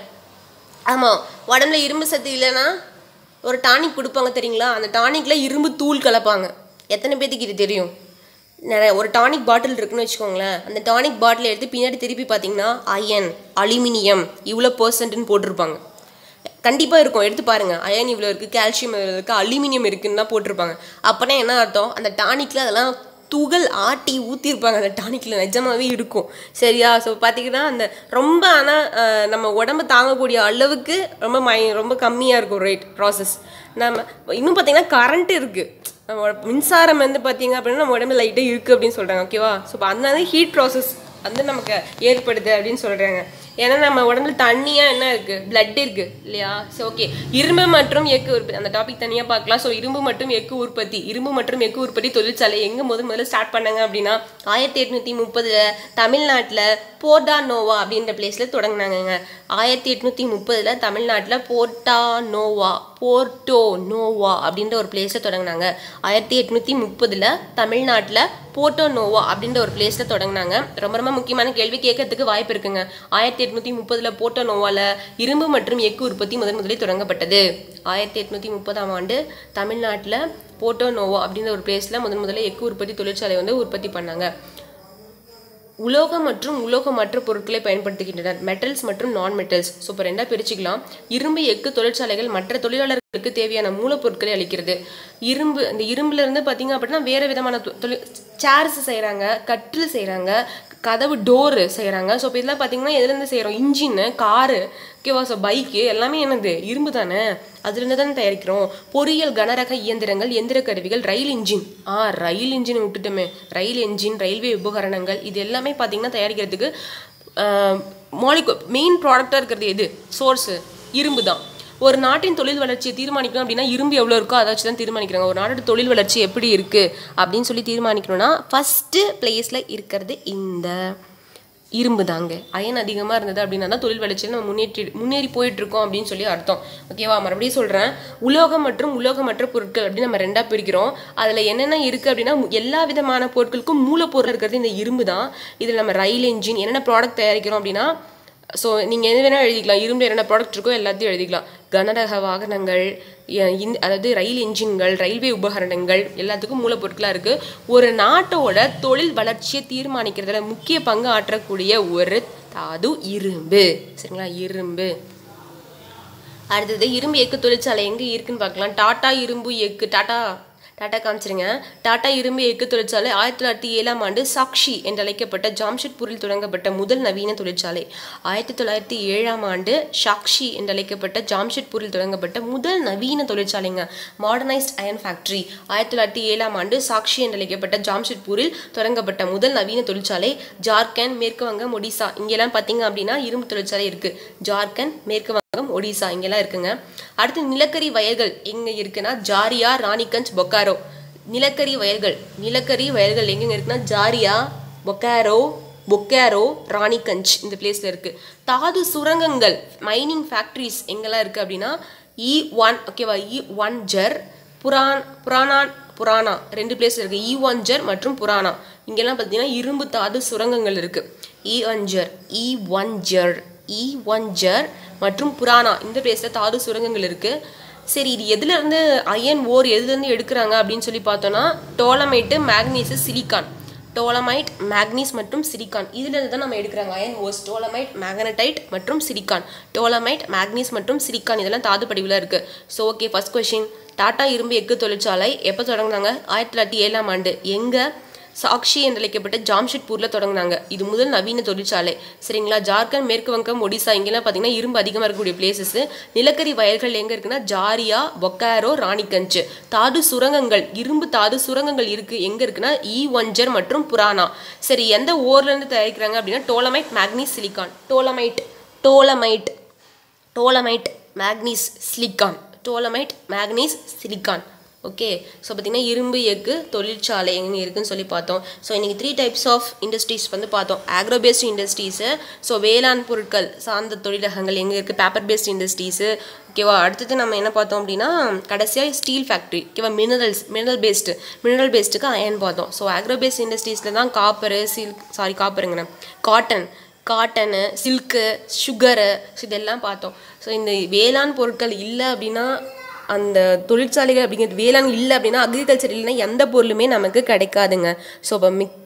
ஆமாம் உடம்புல இரும்பு சத்து இல்லைன்னா ஒரு டானிக் கொடுப்பாங்க தெரியுங்களா அந்த டானிக்கில் இரும்பு தூள் கலப்பாங்க எத்தனை பேத்துக்கு இது தெரியும் நிறைய ஒரு டானிக் பாட்டில் இருக்குன்னு வச்சுக்கோங்களேன் அந்த டானிக் பாட்டில் எடுத்து பின்னாடி திருப்பி பார்த்தீங்கன்னா அயன் அலுமினியம் இவ்வளோ பர்சன்ட்னு போட்டிருப்பாங்க கண்டிப்பாக இருக்கும் எடுத்து பாருங்க அயன் இவ்வளோ இருக்குது கால்சியம் இவ்வளோ இருக்குது அலுமினியம் இருக்குன்னு தான் போட்டிருப்பாங்க அப்போனா என்ன அர்த்தம் அந்த டானிக்கில் அதெல்லாம் துகள் ஆட்டி ஊற்றிருப்பாங்க அந்த டானிக்கில் நிஜமாவே இருக்கும் சரியா ஸோ பார்த்தீங்கன்னா அந்த ரொம்ப ஆனால் நம்ம உடம்பு தாங்கக்கூடிய அளவுக்கு ரொம்ப மை ரொம்ப கம்மியாக இருக்கும் ரேட் ப்ராசஸ் நம்ம இன்னும் பார்த்தீங்கன்னா கரண்ட் இருக்குது நம்ம உட- மின்சாரம் வந்து பார்த்தீங்க அப்படின்னா நம்ம உடம்புல லைட்டாக இருக்குது அப்படின்னு சொல்கிறாங்க ஓகேவா ஸோ இப்போ அதனால ஹீட் ப்ராசஸ் வந்து நமக்கு ஏற்படுது அப்படின்னு சொல்கிறாங்க ஏன்னா நம்ம உடம்புல தண்ணியாக என்ன இருக்குது blood இருக்குது இல்லையா ஸோ ஓகே இரும்பு மற்றும் எஃகு உற்பத்தி அந்த டாபிக் தனியாக பார்க்கலாம் ஸோ இரும்பு மற்றும் எஃகு உற்பத்தி இரும்பு மற்றும் எஃகு உற்பத்தி தொழிற்சாலை எங்கே முதல் முதல்ல ஸ்டார்ட் பண்ணாங்க அப்படின்னா ஆயிரத்தி எட்நூற்றி முப்பதில் தமிழ்நாட்டில் போர்டா நோவா அப்படின்ற பிளேஸில் தொடங்கினாங்கங்க ஆயிரத்தி எட்நூற்றி முப்பதில் தமிழ்நாட்டில் போர்ட்டா நோவா போர்ட்டோ நோவா அப்படின்ற ஒரு பிளேஸில் தொடங்கினாங்க ஆயிரத்தி எட்நூற்றி முப்பதில் தமிழ்நாட்டில் போர்ட்டோ நோவா அப்படின்ற ஒரு பிளேஸில் தொடங்கினாங்க ரொம்ப ரொம்ப முக்கியமான கேள்வி கேட்கறதுக்கு வாய்ப்பு இருக்குங்க ஆயிரத்தி எட்நூற்றி முப்பதில் போர்ட்டோ நோவாவில் இரும்பு மற்றும் எஃகு உற்பத்தி முதன் முதலில் தொடங்கப்பட்டது ஆயிரத்தி எட்நூற்றி முப்பதாம் ஆண்டு தமிழ்நாட்டில் போர்ட்டோ நோவா அப்படின்ற ஒரு பிளேஸில் முதன் முதல்ல எஃகு உற்பத்தி தொழிற்சாலை வந்து உற்பத்தி பண்ணாங்க உலோகம் மற்றும் உலோகமற்ற பொருட்களை பயன்படுத்துகின்றனர் மெட்டல்ஸ் மற்றும் நான் மெட்டல்ஸ் ஸோ இப்போ ரெண்டாக பிரிச்சுக்கலாம் இரும்பு எஃகு தொழிற்சாலைகள் மற்ற தொழிலாளர்களுக்கு தேவையான மூலப்பொருட்களை அளிக்கிறது இரும்பு இந்த இரும்புல இருந்து பார்த்தீங்க அப்படின்னா வேறு விதமான தொ- தொழில் சேர்ஸ் செய்கிறாங்க கட்டில் செய்கிறாங்க கதவு டோரு செய்கிறாங்க ஸோ இப்போ இதெல்லாம் பார்த்தீங்கன்னா எதுலேருந்து செய்கிறோம் இன்ஜின்னு காரு ஓகேவா ஸோ பைக்கு எல்லாமே என்னது இரும்பு தானே அதுலேருந்து தானே தயாரிக்கிறோம் பொறியியல் கனரக இயந்திரங்கள் எந்திர கருவிகள் ரயில் இன்ஜின் ஆ ரயில் இன்ஜின் விட்டுட்டோமே ரயில் இன்ஜின் ரயில்வே உபகரணங்கள் இது எல்லாமே பார்த்தீங்கன்னா தயாரிக்கிறதுக்கு மாலிகு மெயின் ப்ராடக்டாக இருக்கிறது எது சோர்ஸு இரும்பு தான் ஒரு நாட்டின் தொழில் வளர்ச்சியை தீர்மானிக்கணும் அப்படின்னா இரும்பு எவ்வளோ இருக்கோ அதை வச்சு தான் தீர்மானிக்கிறாங்க ஒரு நாட்டோட தொழில் வளர்ச்சி எப்படி இருக்குது அப்படின்னு சொல்லி தீர்மானிக்கணும்னா ஃபஸ்ட்டு பிளேஸில் இருக்கிறது இந்த இரும்பு தாங்க அயன் அதிகமாக இருந்தது அப்படின்னா தான் தொழில் வளர்ச்சியில் நம்ம முன்னேற்றி முன்னேறி போயிட்டு இருக்கோம் அப்படின்னு சொல்லி அர்த்தம் ஓகேவா மறுபடியும் சொல்கிறேன் உலோகம் மற்றும் உலோகமற்ற பொருட்கள் அப்படின்னு நம்ம ரெண்டாக பிரிக்கிறோம் அதில் என்னென்ன இருக்குது அப்படின்னா மு- எல்லா விதமான பொருட்களுக்கும் மூலப்பொருள் இருக்கிறது இந்த இரும்பு தான் இதில் நம்ம ரயில் என்ஜின் என்னென்ன ப்ராடக்ட் தயாரிக்கிறோம் அப்படின்னா ஸோ நீங்கள் எது வேணால் எழுதிக்கலாம் இரும்பு என்னென்ன ப்ராடக்ட் இருக்கோ எல்லாத்தையும் எழுதிக்கலாம் கனரக வாகனங்கள் எ- இந்த- அதாவது ரயில் என்ஜின்கள் ரயில்வே உபகரணங்கள் எல்லாத்துக்கும் மூலப்பொருட்களாக இருக்குது ஒரு நாட்டோட தொழில் வளர்ச்சியை தீர்மானிக்கிறதுல முக்கிய பங்கு ஆற்றக்கூடிய ஒரு தாது இரும்பு சரிங்களா இரும்பு அடுத்தது இரும்பு எஃகு தொழிற்சாலை எங்கே இருக்குன்னு பார்க்கலாம் டாடா இரும்பு எஃகு டாடா டாட்டா காமிச்சிருங்க டாடா இரும்பு எஃகு தொழிற்சாலை ஆயிரத்தி தொள்ளாயிரத்தி ஏழாம் ஆண்டு சாக்ஷி என்று அழைக்கப்பட்ட ஜாம்ஷெட்பூரில் தொடங்கப்பட்ட முதல் நவீன தொழிற்சாலை ஆயிரத்தி தொள்ளாயிரத்தி ஏழாம் ஆண்டு சாக்ஷி என்று அழைக்கப்பட்ட ஜாம்ஷெட்பூரில் தொடங்கப்பட்ட முதல் நவீன தொழிற்சாலைங்க மாடர்னைஸ்ட் அயன் ஃபேக்டரி ஆயிரத்தி தொள்ளாயிரத்தி ஏழாம் ஆண்டு சாக்ஷி என்று அழைக்கப்பட்ட ஜாம்ஷெட்பூரில் தொடங்கப்பட்ட முதல் நவீன தொழிற்சாலை ஜார்க்கண்ட் மேற்கு வங்கம் ஒடிசா இங்கெல்லாம் பார்த்தீங்க அப்படின்னா இரும்பு தொழிற்சாலை இருக்குது ஜார்க்கண்ட் மேற்கு வங்கம் ஒடிசா இங்கெல்லாம் இருக்குங்க அடுத்து நிலக்கரி வயல்கள் எங்கே இருக்குன்னா ஜாரியா ராணிகஞ்ச் பொக்காரோ நிலக்கரி வயல்கள் நிலக்கரி வயல்கள் எங்கெங்க இருக்குன்னா ஜாரியா பொக்காரோ பொக்காரோ ராணிகஞ்ச் இந்த பிளேஸில் இருக்குது தாது சுரங்கங்கள் மைனிங் ஃபேக்ட்ரிஸ் எங்கெல்லாம் இருக்குது அப்படின்னா இ ஒன் ஓகேவா இ ஒன் ஜர் புரான் புராணான் புராணா ரெண்டு பிளேஸ் இருக்குது இ ஒன் ஜர் மற்றும் புராணா இங்கெல்லாம் பார்த்தீங்கன்னா இரும்பு தாது சுரங்கங்கள் இருக்குது Keonjhar Keonjhar Keonjhar மற்றும் புராணா இந்த பிளேஸில் தாது சுரங்கங்கள் இருக்குது சரி இது எதுலேருந்து அயன் ஓர் எதுலேருந்து எடுக்கிறாங்க அப்படின்னு சொல்லி பார்த்தோன்னா டோலமைட்டு மேக்னீஸு சிலிக்கான் டோலமைட் மேக்னீஸ் மற்றும் சிலிக்கான் இதிலிருந்து தான் நம்ம எடுக்கிறாங்க அயன் ஓஸ் டோலமைட் மேக்னடைட் மற்றும் சிலிக்கான் டோலமைட் மேக்னீஸ் மற்றும் சிலிக்கான் இதெல்லாம் தாது படிவில் இருக்குது so okay first question Tata இரும்பு எஃகு தொழிற்சாலை எப்போ தொடங்கினாங்க ஆயிரத்தி தொள்ளாயிரத்தி ஏழாம் ஆண்டு எங்கே சாக்ஷி என்று அழைக்கப்பட்ட ஜாம்ஷெட்பூரில் தொடங்கினாங்க இது முதல் நவீன தொழிற்சாலை சரிங்களா ஜார்க்கண்ட் மேற்கு வங்கம் ஒடிசா இங்கெல்லாம் பார்த்தீங்கன்னா இரும்பு அதிகமாக இருக்கக்கூடிய பிளேசஸ் நிலக்கரி வயல்கள் எங்கே இருக்குன்னா ஜாரியா பொக்காரோ ராணிகஞ்ச் தாது சுரங்கங்கள் இரும்பு தாது சுரங்கங்கள் இருக்குது எங்கே இருக்குன்னா ஈ ஒஞ்சர் மற்றும் புராணா சரி எந்த ஓர்லேருந்து தயாரிக்கிறாங்க அப்படின்னா dolomite manganese silicon dolomite dolomite dolomite manganese silicon dolomite manganese silicon okay so பார்த்திங்கன்னா இரும்பு எஃகு தொழிற்சாலை எங்கே இருக்குன்னு சொல்லி பார்த்தோம் ஸோ இன்றைக்கி த்ரீ டைப்ஸ் ஆஃப் இண்டஸ்ட்ரீஸ் வந்து பார்த்தோம் ஆக்ரோ பேஸ்ட் இண்டஸ்ட்ரீஸு ஸோ வேளாண் பொருட்கள் சார்ந்த தொழிலகங்கள் எங்கே இருக்குது பேப்பர் பேஸ்ட் இண்டஸ்ட்ரீஸு ஓகேவா அடுத்தது நம்ம என்ன பார்த்தோம் அப்படின்னா கடைசியாக ஸ்டீல் ஃபேக்ட்ரி ஓகேவா மினரல்ஸ் மினரல் பேஸ்டு மினரல் பேஸ்ட்டுக்கு அயன் பார்த்தோம் ஸோ ஆக்ரோ பேஸ்ட் இண்டஸ்ட்ரீஸில் தான் காப்பரு சில்க் சாரி காப்பருங்கண்ணா cotton cotton silk sugar so இதெல்லாம் பார்த்தோம் ஸோ இந்த வேளாண் பொருட்கள் இல்லை அப்படின்னா அந்த தொழிற்சாலைகள் அப்படிங்கிறது வேளாண் இல்லை அப்படின்னா அக்ரிகல்ச்சர் இல்லைன்னா எந்த பொருளுமே நமக்கு கிடைக்காதுங்க ஸோ இப்போ மிக்